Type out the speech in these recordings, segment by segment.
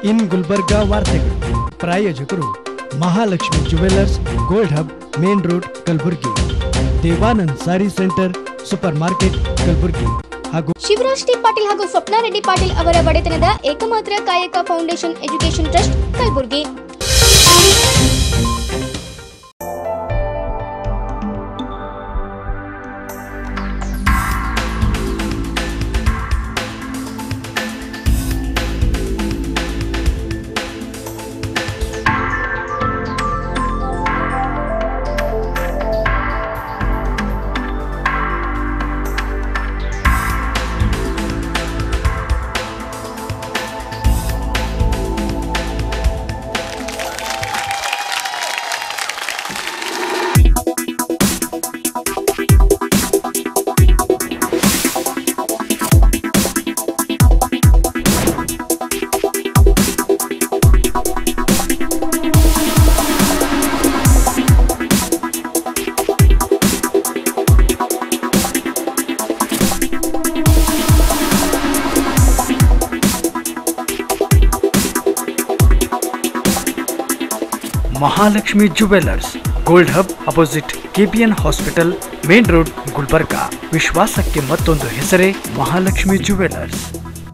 ಇನ್ ಗುಲ್ಬರ್ಗಾ ವಾರ್ತೆಗಳು ಪ್ರಾಯೋಜಕರು Mahalakshmi jewellers gold hub main road Kalaburagi Devanand sari centre super market Kalaburagi ಹಾಗೂ ಶಿವರಾಜ್ ಟಿ ಪಾಟೀಲ್ ಹಾಗೂ ಸ್ವಪ್ನ ರೆಡ್ಡಿ ಪಾಟೀಲ್ ಅವರ ಒಡೆತನದ ಏಕಮಾತ್ರ Kayaka foundation education trust Kalaburagi Mahalakshmi jewellers gold hub opposite KPN hospital main road Gulbarga ವಿಶ್ವಾಸಕ್ಕೆ ಮತ್ತೊಂದು ಹೆಸರೇ ಮಹಾಲಕ್ಷ್ಮಿ ಜುವೆಲ್ಲರ್ಸ್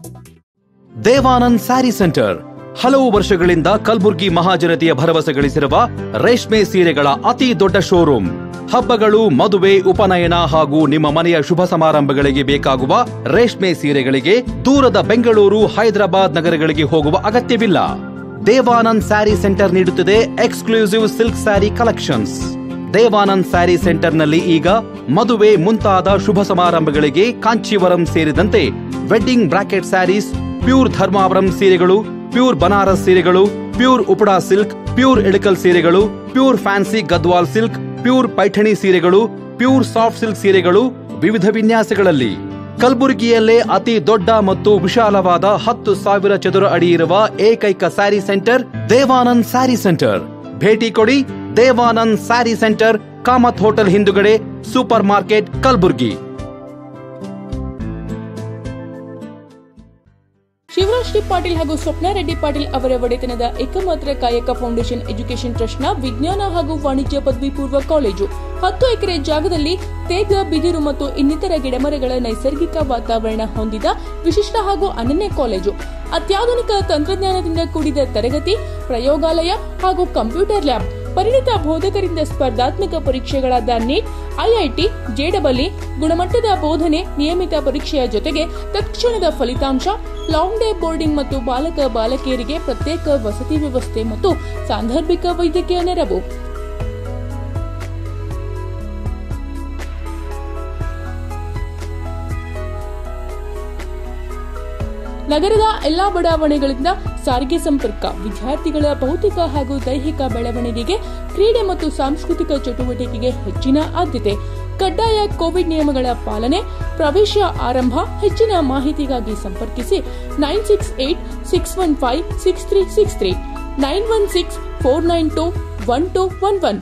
ದೇವಾನಂದ್ ಸ್ಯಾರಿ ಸೆಂಟರ್ ಹಲವು ವರ್ಷಗಳಿಂದ ಕಲ್ಬುರ್ಗಿ ಮಹಾಜನತೆಯ ಭರವಸೆ ಗಳಿಸಿರುವ ರೇಷ್ಮೆ ಸೀರೆಗಳ ಅತಿ ದೊಡ್ಡ ಶೋರೂಮ್ ಹಬ್ಬಗಳು ಮದುವೆ ಉಪನಯನ ಹಾಗೂ ನಿಮ್ಮ ಮನೆಯ ಶುಭ ಸಮಾರಂಭಗಳಿಗೆ ಬೇಕಾಗುವ ರೇಷ್ಮೆ ಸೀರೆಗಳಿಗೆ ದೂರದ ಬೆಂಗಳೂರು ಹೈದರಾಬಾದ್ ನಗರಗಳಿಗೆ ಹೋಗುವ ಅಗತ್ಯವಿಲ್ಲ ದೇವಾನಂದ್ ಸ್ಯಾರಿ ಸೆಂಟರ್ ನೀಡುತ್ತಿದೆ exclusive silk sari collections Devanand sari ಸೆಂಟರ್ನಲ್ಲಿ ಈಗ ಮದುವೆ ಮುಂತಾದ ಶುಭ ಸಮಾರಂಭಗಳಿಗೆ ಕಾಂಚೀವರಂ ಸೇರಿದಂತೆ wedding brocade saris pure Dharmavaram ಸೀರೆಗಳು ಪ್ಯೂರ್ ಬನಾರಸ್ ಸೀರೆಗಳು pure Uppada silk pure Ilkal ಸೀರೆಗಳು pure fancy Gadwal silk pure Paithani ಸೀರೆಗಳು ಪ್ಯೂರ್ ಸಾಫ್ಟ್ ಸಿಲ್ಕ್ ಸೀರೆಗಳು ವಿವಿಧ ವಿನ್ಯಾಸಗಳಲ್ಲಿ ಕಲಬುರಗಿಯಲ್ಲೇ ಅತಿ ದೊಡ್ಡ ಮತ್ತು ವಿಶಾಲವಾದ ಹತ್ತು ಸಾವಿರ ಚದುರ ಅಡಿ ಇರುವ ಏಕೈಕ ಸ್ಯಾರಿ ಸೆಂಟರ್ ದೇವಾನಂದ್ ಸ್ಯಾರಿ ಸೆಂಟರ್ ಭೇಟಿ ಕೊಡಿ ದೇವಾನಂದ್ ಸ್ಯಾರಿ ಸೆಂಟರ್ ಕಾಮತ್ ಹೋಟೆಲ್ ಹಿಂದುಗಡೆ super market Kalaburagi Shivraj T Patil ಹಾಗೂ ಸ್ವಪ್ನ ರೆಡ್ಡಿ ಪಾಟೀಲ್ ಅವರ ಒಡೆತನದ ಏಕಮಾತ್ರ ಕಾಯಕ ಫೌಂಡೇಶನ್ ಎಜುಕೇಶನ್ ಟ್ರಸ್ಟ್ನ ವಿಜ್ಞಾನ ಹಾಗೂ ವಾಣಿಜ್ಯ ಪದವಿ ಪೂರ್ವ ಕಾಲೇಜು ಹತ್ತು ಎಕರೆ ಜಾಗದಲ್ಲಿ ತೇಗ ಬಿದಿರು ಮತ್ತು ಇನ್ನಿತರ ಗಿಡಮರಗಳ ನೈಸರ್ಗಿಕ ವಾತಾವರಣ ಹೊಂದಿದ ವಿಶಿಷ್ಟ ಹಾಗೂ ಅನನ್ಯ ಕಾಲೇಜು ಅತ್ಯಾಧುನಿಕ ತಂತ್ರಜ್ಞಾನದಿಂದ ಕೂಡಿದ ತರಗತಿ ಪ್ರಯೋಗಾಲಯ ಹಾಗೂ ಕಂಪ್ಯೂಟರ್ ಲ್ಯಾಬ್ ಪರಿಣಿತ ಬೋಧಕರಿಂದ ಸ್ಪರ್ಧಾತ್ಮಕ ಪರೀಕ್ಷೆಗಳಾದ ನೀಟ್ ಐಐಟಿ ಜೆಡಬ್ಲ್ಇ ಗುಣಮಟ್ಟದ ಬೋಧನೆ ನಿಯಮಿತ ಪರೀಕ್ಷೆಯ ಜೊತೆಗೆ ತತ್ಕ್ಷಣದ ಫಲಿತಾಂಶ ಲಾಂಗ್ ಡೇ ಬೋರ್ಡಿಂಗ್ ಮತ್ತು ಬಾಲಕ ಬಾಲಕಿಯರಿಗೆ ಪ್ರತ್ಯೇಕ ವಸತಿ ವ್ಯವಸ್ಥೆ ಮತ್ತು ಸಾಂದರ್ಭಿಕ ವೈದ್ಯಕೀಯ ನೆರವು ನಗರದ ಎಲ್ಲಾ ಬಡಾವಣೆಗಳಿಂದ ಸಾರಿಗೆ ಸಂಪರ್ಕ ವಿದ್ಯಾರ್ಥಿಗಳ ಭೌತಿಕ ಹಾಗೂ ದೈಹಿಕ ಬೆಳವಣಿಗೆಗೆ ಕ್ರೀಡೆ ಮತ್ತು ಸಾಂಸ್ಕೃತಿಕ ಚಟುವಟಿಕೆಗೆ ಹೆಚ್ಚಿನ ಆದ್ಯತೆ ಕಡ್ಡಾಯ ಕೋವಿಡ್ ನಿಯಮಗಳ ಪಾಲನೆ ಪ್ರವೇಶ ಆರಂಭ ಹೆಚ್ಚಿನ ಮಾಹಿತಿಗಾಗಿ ಸಂಪರ್ಕಿಸಿ nine six eight six one five six three six three nine one six four nine two one two one one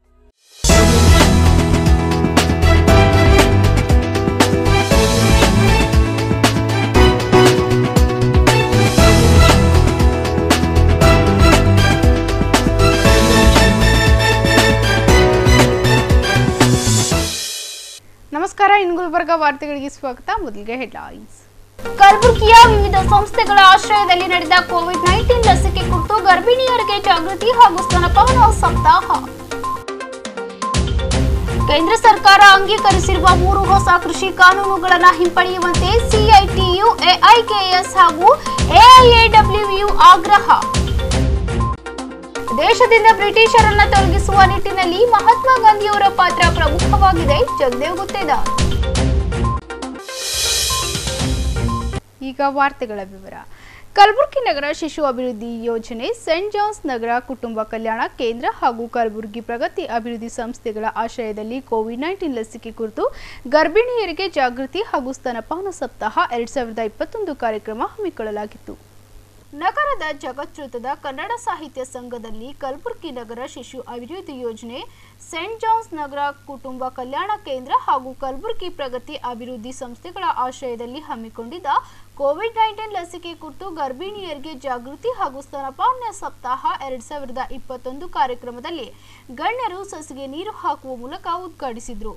ನಮಸ್ಕಾರ ಇನ್ ಗುಲ್ಬರ್ಗ ವಾರ್ತೆಗಳಿಗೆ ಸ್ವಾಗತ ಮೊದಲಿಗೆ ಹೆಡ್ಲೈನ್ಸ್ ಕಲಬುರಗಿಯ ವಿವಿಧ ಸಂಸ್ಥೆಗಳ ಆಶ್ರಯದಲ್ಲಿ ನಡೆದ ಕೋವಿಡ್ ನೈನ್ಟೀನ್ ಲಸಿಕೆ ಕುರಿತು ಗರ್ಭಿಣಿಯರಿಗೆ ಜಾಗೃತಿ ಹಾಗೂ ಸ್ತನಪಾನ ಸಪ್ತಾಹ ಕೇಂದ್ರ ಸರ್ಕಾರ ಅಂಗೀಕರಿಸಿರುವ ಮೂರು ಹೊಸ ಕೃಷಿ ಕಾನೂನುಗಳನ್ನು ಹಿಂಪಡೆಯುವಂತೆ ಸಿಐಟಿಯು ಎಐಕೆಎಸ್ ಹಾಗೂ ಎಐಎಡಬ್ಲ್ಯೂಯು ಆಗ್ರಹ ದೇಶದಿಂದ ಬ್ರಿಟಿಷರನ್ನ ತೊಲಗಿಸುವ ನಿಟ್ಟಿನಲ್ಲಿ ಮಹಾತ್ಮ ಗಾಂಧಿಯವರ ಪಾತ್ರ ಪ್ರಮುಖವಾಗಿದೆ ಜಗದೇವ್ ಗುತ್ತೇದಾರ್ ಈಗ ವಾರ್ತೆಗಳ ವಿವರ ಕಲಬುರಗಿ ನಗರ ಶಿಶು ಅಭಿವೃದ್ಧಿ ಯೋಜನೆ ಸೆಂಟ್ ಜಾನ್ಸ್ ನಗರ ಕುಟುಂಬ ಕಲ್ಯಾಣ ಕೇಂದ್ರ ಹಾಗೂ ಕಲಬುರಗಿ ಪ್ರಗತಿ ಅಭಿವೃದ್ಧಿ ಸಂಸ್ಥೆಗಳ ಆಶ್ರಯದಲ್ಲಿ ಕೋವಿಡ್ ನೈನ್ಟೀನ್ ಲಸಿಕೆ ಕುರಿತು ಗರ್ಭಿಣಿಯರಿಗೆ ಜಾಗೃತಿ ಹಾಗೂ ಸ್ತನಪಾನ ಸಪ್ತಾಹ ಎರಡ್ ಸಾವಿರದ ಇಪ್ಪತ್ತೊಂದು ಕಾರ್ಯಕ್ರಮ ಹಮ್ಮಿಕೊಳ್ಳಲಾಗಿತ್ತು ನಗರದ ಜಗತ್ವೃತದ ಕನ್ನಡ ಸಾಹಿತ್ಯ ಸಂಘದಲ್ಲಿ ಕಲಬುರಗಿ ನಗರ ಶಿಶು ಅಭಿವೃದ್ಧಿ ಯೋಜನೆ ಸೆಂಟ್ ಜಾನ್ಸ್ ನಗರ ಕುಟುಂಬ ಕಲ್ಯಾಣ ಕೇಂದ್ರ ಹಾಗೂ ಕಲಬುರಗಿ ಪ್ರಗತಿ ಅಭಿವೃದ್ಧಿ ಸಂಸ್ಥೆಗಳ ಆಶ್ರಯದಲ್ಲಿ ಹಮ್ಮಿಕೊಂಡಿದ್ದ ಕೋವಿಡ್ ನೈನ್ಟೀನ್ ಲಸಿಕೆ ಕುರಿತು ಗರ್ಭಿಣಿಯರಿಗೆ ಜಾಗೃತಿ ಹಾಗೂ ಸ್ತನಪಾನ ಸಪ್ತಾಹ ಎರಡ್ ಸಾವಿರದ ಇಪ್ಪತ್ತೊಂದು ಕಾರ್ಯಕ್ರಮದಲ್ಲಿ ಗಣ್ಯರು ಸಸಿಗೆ ನೀರು ಹಾಕುವ ಮೂಲಕ ಉದ್ಘಾಟಿಸಿದರು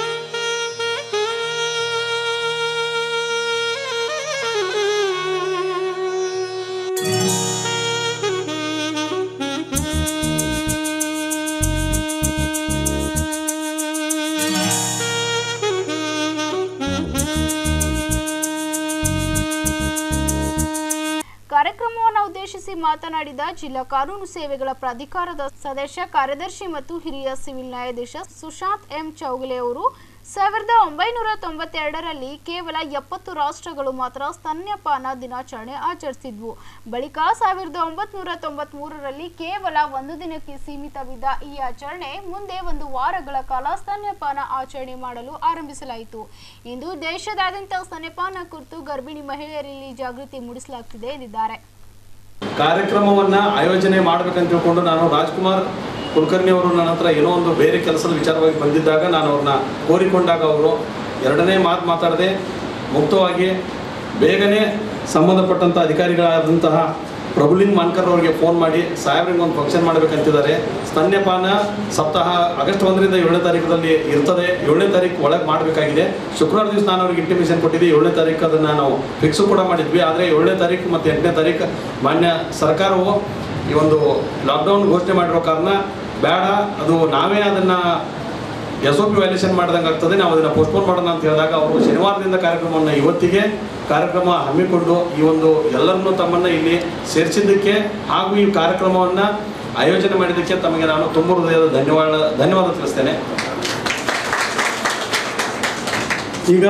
ಕಾರ್ಯಕ್ರಮವನ್ನು ಉದ್ದೇಶಿಸಿ ಮಾತನಾಡಿದ ಜಿಲ್ಲಾ ಕಾನೂನು ಸೇವೆಗಳ ಪ್ರಾಧಿಕಾರದ ಸದಸ್ಯ ಕಾರ್ಯದರ್ಶಿ ಮತ್ತು ಹಿರಿಯ ಸಿವಿಲ್ ನ್ಯಾಯಾಧೀಶ ಸುಶಾಂತ್ ಎಂ ಚೌಗಲೆ ಅವರು ಸಾವಿರದ ಒಂಬೈನೂರ ತೊಂಬತ್ತೆರಡರಲ್ಲಿ ಕೇವಲ ಎಪ್ಪತ್ತು ರಾಷ್ಟ್ರಗಳು ಮಾತ್ರ ಸ್ತನ್ಯಪಾನ ದಿನಾಚರಣೆ ಆಚರಿಸಿದ್ವು ಬಳಿಕ ಸಾವಿರದ ಒಂಬತ್ನೂರ ತೊಂಬತ್ಮೂರರಲ್ಲಿ ಕೇವಲ ಒಂದು ದಿನಕ್ಕೆ ಸೀಮಿತವಿದ್ದ ಈ ಆಚರಣೆ ಮುಂದೆ ಒಂದು ವಾರಗಳ ಕಾಲ ಸ್ತನ್ಯಪಾನ ಆಚರಣೆ ಮಾಡಲು ಆರಂಭಿಸಲಾಯಿತು ಇಂದು ದೇಶದಾದ್ಯಂತ ಸ್ತನ್ಯಪಾನ ಕುರಿತು ಗರ್ಭಿಣಿ ಮಹಿಳೆಯರಲ್ಲಿ ಜಾಗೃತಿ ಮೂಡಿಸಲಾಗ್ತಿದೆ ಎಂದಿದ್ದಾರೆ ಕಾರ್ಯಕ್ರಮವನ್ನ ಆಯೋಜನೆ ಮಾಡ್ಬೇಕಂತ ತಿಳ್ಕೊಂಡು ನಾನು ರಾಜ್ಕುಮಾರ್ ಕುಲಕರ್ಣಿ ಅವರು ನನ್ನ ಹತ್ರ ಏನೋ ಒಂದು ಬೇರೆ ಕೆಲಸದ ವಿಚಾರವಾಗಿ ಬಂದಿದ್ದಾಗ ನಾನು ಅವ್ರನ್ನ ಕೋರಿಕೊಂಡಾಗ ಅವರು ಎರಡನೇ ಮಾತು ಮಾತಾಡದೆ ಮುಕ್ತವಾಗಿ ಬೇಗನೆ ಸಂಬಂಧಪಟ್ಟಂಥ ಅಧಿಕಾರಿಗಳಾದಂತಹ ಪ್ರಭುಲಿಂಗ್ ಮಾನ್ಕರ್ ಅವರಿಗೆ ಫೋನ್ ಮಾಡಿ ಸಾಹೇಬ್ರಿಗೆ ಒಂದು ಫಂಕ್ಷನ್ ಮಾಡಬೇಕಂತಿದ್ದಾರೆ ಸ್ತನ್ಯಪಾನ ಸಪ್ತಾಹ ಆಗಸ್ಟ್ ಒಂದರಿಂದ ಏಳನೇ ತಾರೀಕದಲ್ಲಿ ಇರ್ತದೆ ಏಳನೇ ತಾರೀಕು ಒಳಗೆ ಮಾಡಬೇಕಾಗಿದೆ ಶುಕ್ರವಾರ ದಿವಸ ನಾನು ಅವ್ರಿಗೆ ಇಂಟಿಮೇಷನ್ ಕೊಟ್ಟಿದ್ದೆ ಏಳನೇ ತಾರೀಕು ಅದನ್ನು ನಾವು ಫಿಕ್ಸು ಕೂಡ ಮಾಡಿದ್ವಿ ಆದರೆ ಏಳನೇ ತಾರೀಕು ಮತ್ತು ಎಂಟನೇ ತಾರೀಕು ಮಾನ್ಯ ಸರ್ಕಾರವು ಈ ಒಂದು ಲಾಕ್ಡೌನ್ ಘೋಷಣೆ ಮಾಡಿರೋ ಕಾರಣ ಬೇಡ ಅದು ನಾವೇ ಅದನ್ನು ಎಸ್ ಒ ಪಿ ವ್ಯಾಲ್ಯೂಷನ್ ಮಾಡ್ದಂಗೆ ಆಗ್ತದೆ ನಾವು ಅದನ್ನು ಪೋಸ್ಟ್ಪೋನ್ ಮಾಡೋಣ ಅಂತ ಹೇಳಿದಾಗ ಅವರು ಶನಿವಾರದಿಂದ ಕಾರ್ಯಕ್ರಮವನ್ನು ಇವತ್ತಿಗೆ ಕಾರ್ಯಕ್ರಮ ಹಮ್ಮಿಕೊಂಡು ಈ ಒಂದು ಎಲ್ಲರನ್ನೂ ತಮ್ಮನ್ನು ಇಲ್ಲಿ ಸೇರಿಸಿದ್ದಕ್ಕೆ ಹಾಗೂ ಈ ಕಾರ್ಯಕ್ರಮವನ್ನು ಆಯೋಜನೆ ಮಾಡಿದ್ದಕ್ಕೆ ತಮಗೆ ನಾನು ತುಂಬ ಹೃದಯದ ಧನ್ಯವಾದ ಧನ್ಯವಾದ ತಿಳಿಸ್ತೇನೆ ಈಗ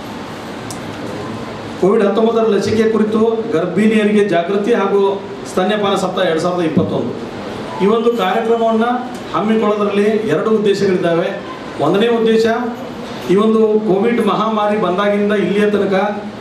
ಕೋವಿಡ್ ಹತ್ತೊಂಬತ್ತರ ಲಸಿಕೆ ಕುರಿತು ಗರ್ಭಿಣಿಯರಿಗೆ ಜಾಗೃತಿ ಹಾಗೂ ಸ್ತನ್ಯಪಾನ ಸಪ್ತಾಹ ಎರಡು ಸಾವಿರದ ಇಪ್ಪತ್ತೊಂದು ಈ ಒಂದು ಕಾರ್ಯಕ್ರಮವನ್ನು ಹಮ್ಮಿಕೊಳ್ಳೋದ್ರಲ್ಲಿ ಎರಡು ಉದ್ದೇಶಗಳಿದ್ದಾವೆ ಒಂದನೇ ಉದ್ದೇಶ ಈ ಒಂದು ಕೋವಿಡ್ ಮಹಾಮಾರಿ ಬಂದಾಗಿಂದ ಇಲ್ಲಿಯ ತನಕ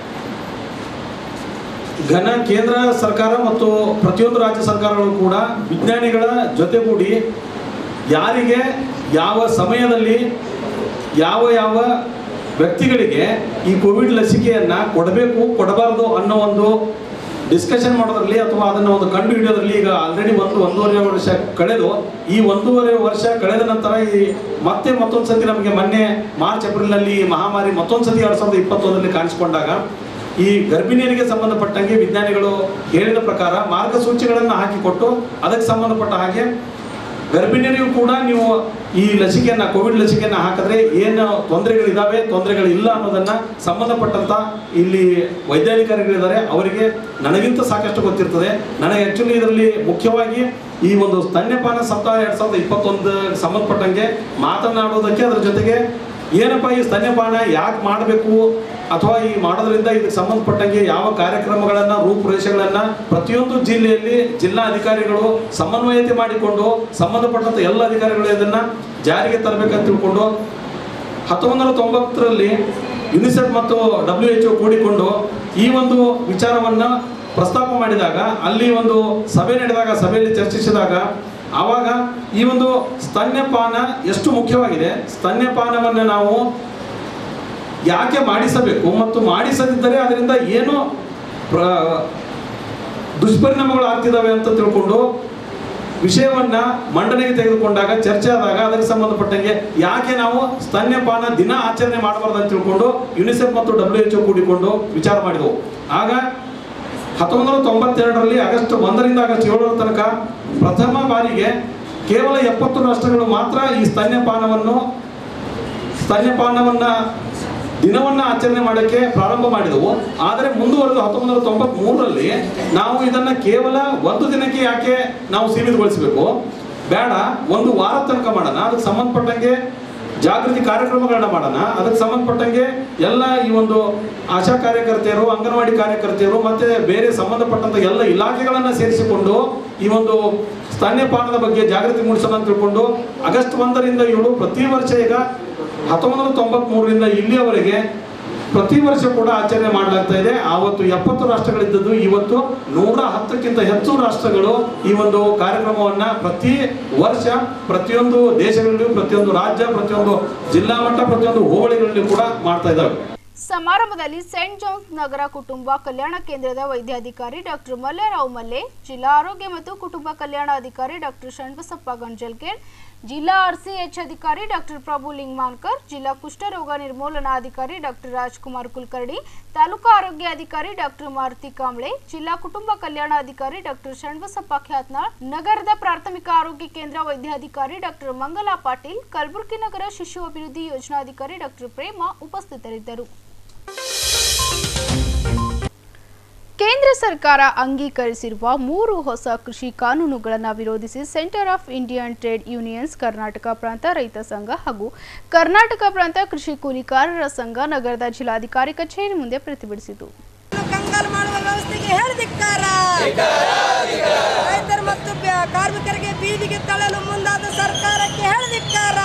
ಘನ ಕೇಂದ್ರ ಸರ್ಕಾರ ಮತ್ತು ಪ್ರತಿಯೊಂದು ರಾಜ್ಯ ಸರ್ಕಾರಗಳು ಕೂಡ ವಿಜ್ಞಾನಿಗಳ ಜೊತೆಗೂಡಿ ಯಾರಿಗೆ ಯಾವ ಸಮಯದಲ್ಲಿ ಯಾವ ಯಾವ ವ್ಯಕ್ತಿಗಳಿಗೆ ಈ ಕೋವಿಡ್ ಲಸಿಕೆಯನ್ನು ಕೊಡಬೇಕು ಕೊಡಬಾರದು ಅನ್ನೋ ಒಂದು ಡಿಸ್ಕಷನ್ ಮಾಡೋದ್ರಲ್ಲಿ ಅಥವಾ ಅದನ್ನು ಒಂದು ಕಂಡು ಹಿಡಿಯೋದ್ರಲ್ಲಿ ಈಗ ಆಲ್ರೆಡಿ ಒಂದು ಒಂದೂವರೆ ವರ್ಷ ಕಳೆದು ಈ ಒಂದೂವರೆ ವರ್ಷ ಕಳೆದ ನಂತರ ಈ ಮತ್ತೆ ಮತ್ತೊಂದು ಸತಿ ನಮಗೆ ಮೊನ್ನೆ ಮಾರ್ಚ್ ಏಪ್ರಿಲ್ನಲ್ಲಿ ಈ ಮಹಾಮಾರಿ ಮತ್ತೊಂದು ಸತಿ ಎರಡು ಸಾವಿರದ ಇಪ್ಪತ್ತೊಂದರಲ್ಲಿ ಕಾಣಿಸ್ಕೊಂಡಾಗ ಈ ಗರ್ಭಿಣಿಯರಿಗೆ ಸಂಬಂಧಪಟ್ಟಂಗೆ ವಿಜ್ಞಾನಿಗಳು ಹೇಳಿದ ಪ್ರಕಾರ ಮಾರ್ಗಸೂಚಿಗಳನ್ನು ಹಾಕಿಕೊಟ್ಟು ಅದಕ್ಕೆ ಸಂಬಂಧಪಟ್ಟ ಹಾಗೆ ಗರ್ಭಿಣಿಯರಿಗೂ ಕೂಡ ನೀವು ಈ ಲಸಿಕೆಯನ್ನ ಕೋವಿಡ್ ಲಸಿಕೆಯನ್ನ ಹಾಕಿದ್ರೆ ಏನು ತೊಂದರೆಗಳಿದ್ದಾವೆ ತೊಂದರೆಗಳಿಲ್ಲ ಅನ್ನೋದನ್ನ ಸಂಬಂಧಪಟ್ಟಂತ ಇಲ್ಲಿ ವೈದ್ಯಾಧಿಕಾರಿಗಳಿದ್ದಾರೆ ಅವರಿಗೆ ನನಗಿಂತ ಸಾಕಷ್ಟು ಗೊತ್ತಿರ್ತದೆ ನನಗೆ ಆಕ್ಚುಲಿ ಇದರಲ್ಲಿ ಮುಖ್ಯವಾಗಿ ಈ ಒಂದು ಸ್ತನ್ಯಪಾನ ಸಪ್ತಾಹ ಎರಡ್ ಸಾವಿರದ ಇಪ್ಪತ್ತೊಂದು ಸಂಬಂಧಪಟ್ಟಂಗೆ ಮಾತನಾಡೋದಕ್ಕೆ ಅದರ ಜೊತೆಗೆ ಏನಪ್ಪ ಈ ಸ್ತನ್ಯಪಾನ ಯಾಕೆ ಮಾಡಬೇಕು ಅಥವಾ ಈ ಮಾಡೋದ್ರಿಂದ ಇದಕ್ಕೆ ಸಂಬಂಧಪಟ್ಟಂಗೆ ಯಾವ ಕಾರ್ಯಕ್ರಮಗಳನ್ನು ರೂಪುರೇಷೆಗಳನ್ನು ಪ್ರತಿಯೊಂದು ಜಿಲ್ಲೆಯಲ್ಲಿ ಜಿಲ್ಲಾ ಅಧಿಕಾರಿಗಳು ಸಮನ್ವಯತೆ ಮಾಡಿಕೊಂಡು ಸಂಬಂಧಪಟ್ಟಂತ ಎಲ್ಲ ಅಧಿಕಾರಿಗಳು ಇದನ್ನು ಜಾರಿಗೆ ತರಬೇಕಂತ ತಿಳ್ಕೊಂಡು ಹತ್ತೊಂಬತ್ತು ನೂರ ತೊಂಬತ್ತರಲ್ಲಿ ಯುನಿಸೆಫ್ ಮತ್ತು ಡಬ್ಲ್ಯೂ ಎಚ್ ಕೂಡಿಕೊಂಡು ಈ ಒಂದು ವಿಚಾರವನ್ನು ಪ್ರಸ್ತಾಪ ಮಾಡಿದಾಗ ಅಲ್ಲಿ ಒಂದು ಸಭೆ ನಡೆದಾಗ ಸಭೆಯಲ್ಲಿ ಚರ್ಚಿಸಿದಾಗ ಆವಾಗ ಈ ಒಂದು ಸ್ತನ್ಯಪಾನ ಎಷ್ಟು ಮುಖ್ಯವಾಗಿದೆ ಸ್ತನ್ಯಪಾನವನ್ನು ನಾವು ಯಾಕೆ ಮಾಡಿಸಬೇಕು ಮತ್ತು ಮಾಡಿಸದಿದ್ದರೆ ಅದರಿಂದ ಏನು ಪ್ರ ದುಷ್ಪರಿಣಾಮಗಳು ಆಗ್ತಿದ್ದಾವೆ ಅಂತ ತಿಳ್ಕೊಂಡು ವಿಷಯವನ್ನ ಮಂಡನೆಗೆ ತೆಗೆದುಕೊಂಡಾಗ ಚರ್ಚೆ ಆದಾಗ ಅದಕ್ಕೆ ಸಂಬಂಧಪಟ್ಟಂಗೆ ಯಾಕೆ ನಾವು ಸ್ತನ್ಯಪಾನ ದಿನ ಆಚರಣೆ ಮಾಡಬಾರ್ದು ಅಂತ ತಿಳ್ಕೊಂಡು ಯುನಿಸೆಫ್ ಮತ್ತು ಡಬ್ಲ್ಯೂ ಎಚ್ ಕೂಡಿಕೊಂಡು ವಿಚಾರ ಮಾಡಿದವು ಆಗ ಹತ್ತೊಂಬತ್ತು ನೂರ ತೊಂಬತ್ತೆರಡರಲ್ಲಿ ಆಗಸ್ಟ್ ಒಂದರಿಂದ ಆಗಸ್ಟ್ ಏಳರ ತನಕ ಪ್ರಥಮ ಬಾರಿಗೆ ಕೇವಲ ಎಪ್ಪತ್ತು ರಾಷ್ಟ್ರಗಳು ಮಾತ್ರ ಈ ಸ್ತನ್ಯಪಾನವನ್ನು ಸ್ತನ್ಯಪಾನವನ್ನ ದಿನವನ್ನ ಆಚರಣೆ ಮಾಡೋಕ್ಕೆ ಪ್ರಾರಂಭ ಮಾಡಿದವು ಆದರೆ ಮುಂದುವರೆದು ಹತ್ತೊಂಬತ್ತು ನೂರ ತೊಂಬತ್ ಮೂರರಲ್ಲಿ ನಾವು ಇದನ್ನ ಕೇವಲ ಒಂದು ದಿನಕ್ಕೆ ಯಾಕೆ ನಾವು ಸೀಮಿತಗೊಳಿಸಬೇಕು ಬೇಡ ಒಂದು ವಾರ ತನಕ ಮಾಡೋಣ ಅದಕ್ಕೆ ಸಂಬಂಧಪಟ್ಟಂಗೆ ಜಾಗೃತಿ ಕಾರ್ಯಕ್ರಮಗಳನ್ನ ಮಾಡೋಣ ಅದಕ್ಕೆ ಸಂಬಂಧಪಟ್ಟಂಗೆ ಎಲ್ಲ ಈ ಒಂದು ಆಶಾ ಕಾರ್ಯಕರ್ತೆಯರು ಅಂಗನವಾಡಿ ಕಾರ್ಯಕರ್ತೆಯರು ಮತ್ತೆ ಬೇರೆ ಸಂಬಂಧಪಟ್ಟಂತ ಎಲ್ಲ ಇಲಾಖೆಗಳನ್ನ ಸೇರಿಸಿಕೊಂಡು ಈ ಒಂದು ಸ್ತನ್ಯಪಾನದ ಬಗ್ಗೆ ಜಾಗೃತಿ ಮೂಡಿಸೋಣ ಅಂತ ತಿಳ್ಕೊಂಡು ಆಗಸ್ಟ್ ಒಂದರಿಂದ ಏಳು ಪ್ರತಿ ವರ್ಷ ಈಗ ಹತ್ತೊಂಬತ್ತು ನೂರ ತೊಂಬತ್ಮೂರರಿಂದ ಇಲ್ಲಿಯವರೆಗೆ ಪ್ರತಿ ವರ್ಷ ಕೂಡ ಆಚರಣೆ ಮಾಡಲಾಗ್ತಾ ಇದೆ ಆವತ್ತು ಎಪ್ಪತ್ತು ರಾಷ್ಟ್ರಗಳಿದ್ದದ್ದು ಇವತ್ತು ನೂರ ಹತ್ತಕ್ಕಿಂತ ಹೆಚ್ಚು ರಾಷ್ಟ್ರಗಳು ಈ ಒಂದು ಕಾರ್ಯಕ್ರಮವನ್ನ ಪ್ರತಿ ವರ್ಷ ಪ್ರತಿಯೊಂದು ದೇಶಗಳಲ್ಲಿಯೂ ಪ್ರತಿಯೊಂದು ರಾಜ್ಯ ಪ್ರತಿಯೊಂದು ಜಿಲ್ಲಾ ಮಟ್ಟ ಪ್ರತಿಯೊಂದು ಹೋಬಳಿಗಳಲ್ಲಿ ಕೂಡ ಮಾಡ್ತಾ ಇದ್ದಾವೆ ಸಮಾರಂಭದಲ್ಲಿ ಸೆಂಟ್ ಜಾನ್ಸ್ ನಗರ ಕುಟುಂಬ ಕಲ್ಯಾಣ ಕೇಂದ್ರದ ವೈದ್ಯಾಧಿಕಾರಿ ಡಾಕ್ಟರ್ ಮಲ್ಯರಾವ್ ಮಲ್ಲೆ ಜಿಲ್ಲಾ ಆರೋಗ್ಯ ಮತ್ತು ಕುಟುಂಬ ಕಲ್ಯಾಣ ಅಧಿಕಾರಿ ಡಾಕ್ಟರ್ ಶಣ್ಬಸಪ್ಪ ಗಂಜಲ್ಕೇರ್ ಜಿಲ್ಲಾ ಆರ್ಸಿಎಚ್ ಅಧಿಕಾರಿ ಡಾಕ್ಟರ್ ಪ್ರಭು ಲಿಂಗ್ಮಾನ್ಕರ್ ಜಿಲ್ಲಾ ಕುಷ್ಠರೋಗ ನಿರ್ಮೂಲನಾ ಅಧಿಕಾರಿ ಡಾಕ್ಟರ್ ರಾಜ್ಕುಮಾರ್ ಕುಲಕರ್ಣಿ ತಾಲೂಕಾ ಆರೋಗ್ಯ ಅಧಿಕಾರಿ ಡಾಕ್ಟರ್ ಮಾರುತಿ ಕಾಂಬ್ಳೆ ಜಿಲ್ಲಾ ಕುಟುಂಬ ಕಲ್ಯಾಣ ಅಧಿಕಾರಿ ಡಾಕ್ಟರ್ ಶಣ್ಬಸಪ್ಪ ಖ್ಯಾತ್ನಾಳ್ ನಗರದ ಪ್ರಾಥಮಿಕ ಆರೋಗ್ಯ ಕೇಂದ್ರ ವೈದ್ಯಾಧಿಕಾರಿ ಡಾಕ್ಟರ್ ಮಂಗಲಾ ಪಾಟೀಲ್ ಕಲಬುರಗಿ ನಗರ ಶಿಶು ಅಭಿವೃದ್ಧಿ ಯೋಜನಾಧಿಕಾರಿ ಡಾಕ್ಟರ್ ಪ್ರೇಮ ಉಪಸ್ಥಿತರಿದ್ದರು ಕೇಂದ್ರ ಸರ್ಕಾರ ಅಂಗೀಕರಿಸಿರುವ ಮೂರು ಹೊಸ ಕೃಷಿ ಕಾನೂನುಗಳನ್ನು ವಿರೋಧಿಸಿ centre of Indian trade unions Karnataka Prantha Raitha Sangha ಹಾಗೂ ಕರ್ನಾಟಕ ಪ್ರಾಂತ ಕೃಷಿ ಕೂಲಿಕಾರರ ಸಂಘ ನಗರದ ಜಿಲ್ಲಾಧಿಕಾರಿ ಕಚೇರಿ ಮುಂದೆ ಪ್ರತಿಭಟಿಸಿತು ಕಂಗಾಲು ಮಾಡುವ ವ್ಯವಸ್ಥೆಗೆ ಹೇಳಿದಿಕ್ಕಾರ ರೈತರು ಮತ್ತು ಬ್ಯ- ಕಾರ್ಮಿಕರಿಗೆ ಬೀದಿಗೆ ತಳ್ಳಲು ಮುಂದಾದ ಸರ್ಕಾರಕ್ಕೆ ಹೇಳಿದಿಕ್ಕಾರ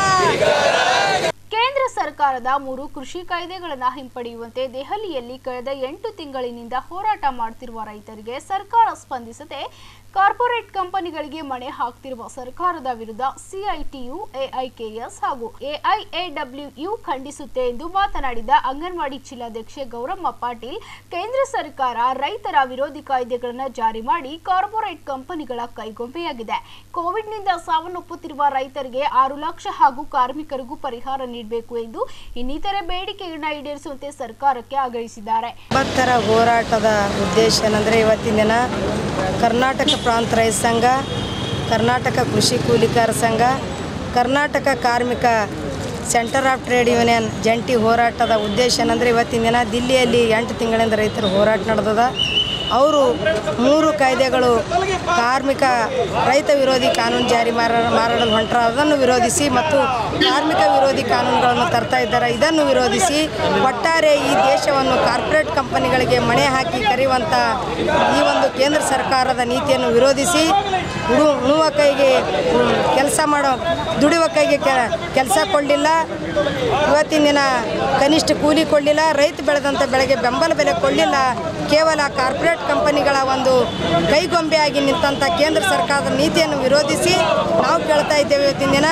ಕೇಂದ್ರ ಸರ್ಕಾರದ ಮೂರು ಕೃಷಿ ಕಾಯ್ದೆಗಳನ್ನು ಹಿಂಪಡೆಯುವಂತೆ ದೆಹಲಿಯಲ್ಲಿ ಕಳೆದ ಎಂಟು ತಿಂಗಳಿನಿಂದ ಹೋರಾಟ ಮಾಡುತ್ತಿರುವ ರೈತರಿಗೆ ಸರ್ಕಾರ ಸ್ಪಂದಿಸದೆ ಕಾರ್ಪೊರೇಟ್ ಕಂಪನಿಗಳಿಗೆ ಮಣೆ ಹಾಕ್ತಿರುವ ಸರ್ಕಾರದ ವಿರುದ್ಧ ಸಿಐಟಿಯು ಎಐಕೆಎಸ್ ಹಾಗೂ ಎಐಎಡಬ್ಲ್ಯೂಯು ಖಂಡಿಸುತ್ತೆ ಎಂದು ಮಾತನಾಡಿದ ಅಂಗನವಾಡಿ ಜಿಲ್ಲಾಧ್ಯಕ್ಷೆ ಗೌರಮ್ಮ ಪಾಟೀಲ್ ಕೇಂದ್ರ ಸರ್ಕಾರ ರೈತರ ವಿರೋಧಿ ಕಾಯ್ದೆಗಳನ್ನು ಜಾರಿ ಮಾಡಿ ಕಾರ್ಪೊರೇಟ್ ಕಂಪನಿಗಳ ಕೈಗೊಂಬೆಯಾಗಿದೆ ಕೋವಿಡ್ನಿಂದ ಸಾವನ್ನಪ್ಪುತ್ತಿರುವ ರೈತರಿಗೆ ಆರು ಲಕ್ಷ ಹಾಗೂ ಕಾರ್ಮಿಕರಿಗೂ ಪರಿಹಾರ ನೀಡಬೇಕು ಎಂದು ಇನ್ನಿತರೆ ಬೇಡಿಕೆಗಳನ್ನ ಈಡೇರಿಸುವಂತೆ ಸರ್ಕಾರಕ್ಕೆ ಆಗ್ರಹಿಸಿದ್ದಾರೆ ಭಕ್ತರ ಹೋರಾಟದ ಉದ್ದೇಶ ಏನಂದರೆ ಇವತ್ತಿನ ದಿನ ಕರ್ನಾಟಕ ಪ್ರಾಂತ ರೈತ ಸಂಘ ಕರ್ನಾಟಕ ಕೃಷಿ ಕೂಲಿಕಾರ ಸಂಘ ಕರ್ನಾಟಕ ಕಾರ್ಮಿಕ ಸೆಂಟರ್ ಆಫ್ ಟ್ರೇಡ್ ಯೂನಿಯನ್ ಜಂಟಿ ಹೋರಾಟದ ಉದ್ದೇಶ ಏನಂದರೆ ಇವತ್ತಿನ ದಿನ ದಿಲ್ಲಿಯಲ್ಲಿ ಎಂಟು ತಿಂಗಳಿಂದ ರೈತರು ಹೋರಾಟ ನಡೆದದ ಅವರು ಮೂರು ಕಾಯ್ದೆಗಳು ಕಾರ್ಮಿಕ ರೈತ ವಿರೋಧಿ ಕಾನೂನು ಜಾರಿ ಮಾರ ಮಾರಾಡಲು ಹೊಂಟರ ಅದನ್ನು ವಿರೋಧಿಸಿ ಮತ್ತು ಕಾರ್ಮಿಕ ವಿರೋಧಿ ಕಾನೂನುಗಳನ್ನು ತರ್ತಾ ಇದ್ದಾರೆ ಇದನ್ನು ವಿರೋಧಿಸಿ ಒಟ್ಟಾರೆ ಈ ದೇಶವನ್ನು ಕಾರ್ಪೊರೇಟ್ ಕಂಪನಿಗಳಿಗೆ ಮಣೆ ಹಾಕಿ ಕರೆಯುವಂಥ ಈ ಒಂದು ಕೇಂದ್ರ ಸರ್ಕಾರದ ನೀತಿಯನ್ನು ವಿರೋಧಿಸಿ ಉಡು ಉಣುವ ಕೈಗೆ ಕೆಲಸ ಮಾಡೋ ದುಡಿಯುವ ಕೈಗೆ ಕೆಲಸ ಕೊಡಲಿಲ್ಲ ಇವತ್ತಿನ ದಿನ ಕನಿಷ್ಠ ಕೂಲಿ ಕೊಡಲಿಲ್ಲ ರೈತ ಬೆಳೆದಂಥ ಬೆಳೆಗೆ ಬೆಂಬಲ ಬೆಲೆ ಕೊಡಲಿಲ್ಲ ಕೇವಲ ಕಾರ್ಪೊರೇಟ್ ಕಂಪನಿಗಳ ಒಂದು ಕೈಗೊಂಬೆಯಾಗಿ ನಿಂತಂಥ ಕೇಂದ್ರ ಸರ್ಕಾರದ ನೀತಿಯನ್ನು ವಿರೋಧಿಸಿ ನಾವು ಕೇಳ್ತಾ ಇದ್ದೇವೆ ಇವತ್ತಿನ ದಿನ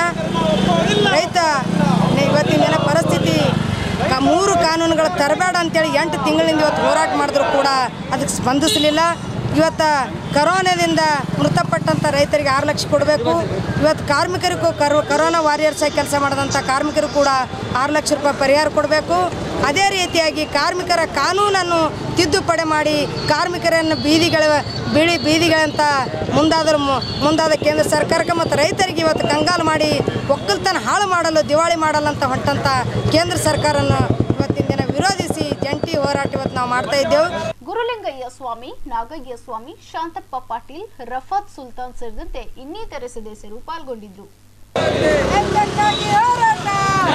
ರೈತ ಇವತ್ತಿನ ದಿನ ಪರಿಸ್ಥಿತಿ ಕ- ಮೂರು ಕಾನೂನುಗಳು ತರಬೇಡ ಅಂತೇಳಿ ಎಂಟು ತಿಂಗಳಿಂದ ಇವತ್ತು ಹೋರಾಟ ಮಾಡಿದ್ರು ಕೂಡ ಅದಕ್ಕೆ ಸ್ಪಂದಿಸಲಿಲ್ಲ ಇವತ್ತು ಕರೋನಾದಿಂದ ಮೃತಪಟ್ಟಂಥ ರೈತರಿಗೆ ಆರು ಲಕ್ಷ ಕೊಡಬೇಕು ಇವತ್ತು ಕಾರ್ಮಿಕರಿಗೂ ಕರೋ ಕರೋನಾ ವಾರಿಯರ್ಸ್ ಆಗಿ ಕೆಲಸ ಮಾಡಿದಂಥ ಕಾರ್ಮಿಕರು ಕೂಡ ಆರು ಲಕ್ಷ ರೂಪಾಯಿ ಪರಿಹಾರ ಕೊಡಬೇಕು ಅದೇ ರೀತಿಯಾಗಿ ಕಾರ್ಮಿಕರ ಕಾನೂನನ್ನು ತಿದ್ದುಪಡಿ ಮಾಡಿ ಕಾರ್ಮಿಕರನ್ನು ಬೀದಿಗಳ ಬೀಳಿ ಬೀದಿಗಳಂತ ಮುಂದಾದ ಮುಂದಾದ ಕೇಂದ್ರ ಸರ್ಕಾರಕ್ಕೆ ಮತ್ತು ರೈತರಿಗೆ ಇವತ್ತು ಕಂಗಾಲು ಮಾಡಿ ಒಕ್ಕಲ್ತನ ಹಾಳು ಮಾಡಲು ದಿವಾಳಿ ಮಾಡಲ್ಲಂತ ಹೊಂಟಂಥ ಕೇಂದ್ರ ಸರ್ಕಾರನ ಇವತ್ತಿನ ದಿನ ವಿರೋಧಿಸಿ ಜಂಟಿ ಹೋರಾಟ ಇವತ್ತು ನಾವು ಮಾಡ್ತಾ ಇದ್ದೇವೆ ಗುರುಲಿಂಗಯ್ಯ ಸ್ವಾಮಿ ನಾಗಯ್ಯ ಸ್ವಾಮಿ ಶಾಂತಪ್ಪ ಪಾಟೀಲ್ ರಫತ್ ಸುಲ್ತಾನ್ ಸೇರಿದಂತೆ ಇನ್ನಿತರೆ ಸದಸ್ಯರು ಪಾಲ್ಗೊಂಡಿದ್ದರು ರೈತರಿಗಾಗಿ ಹೋರಾಟ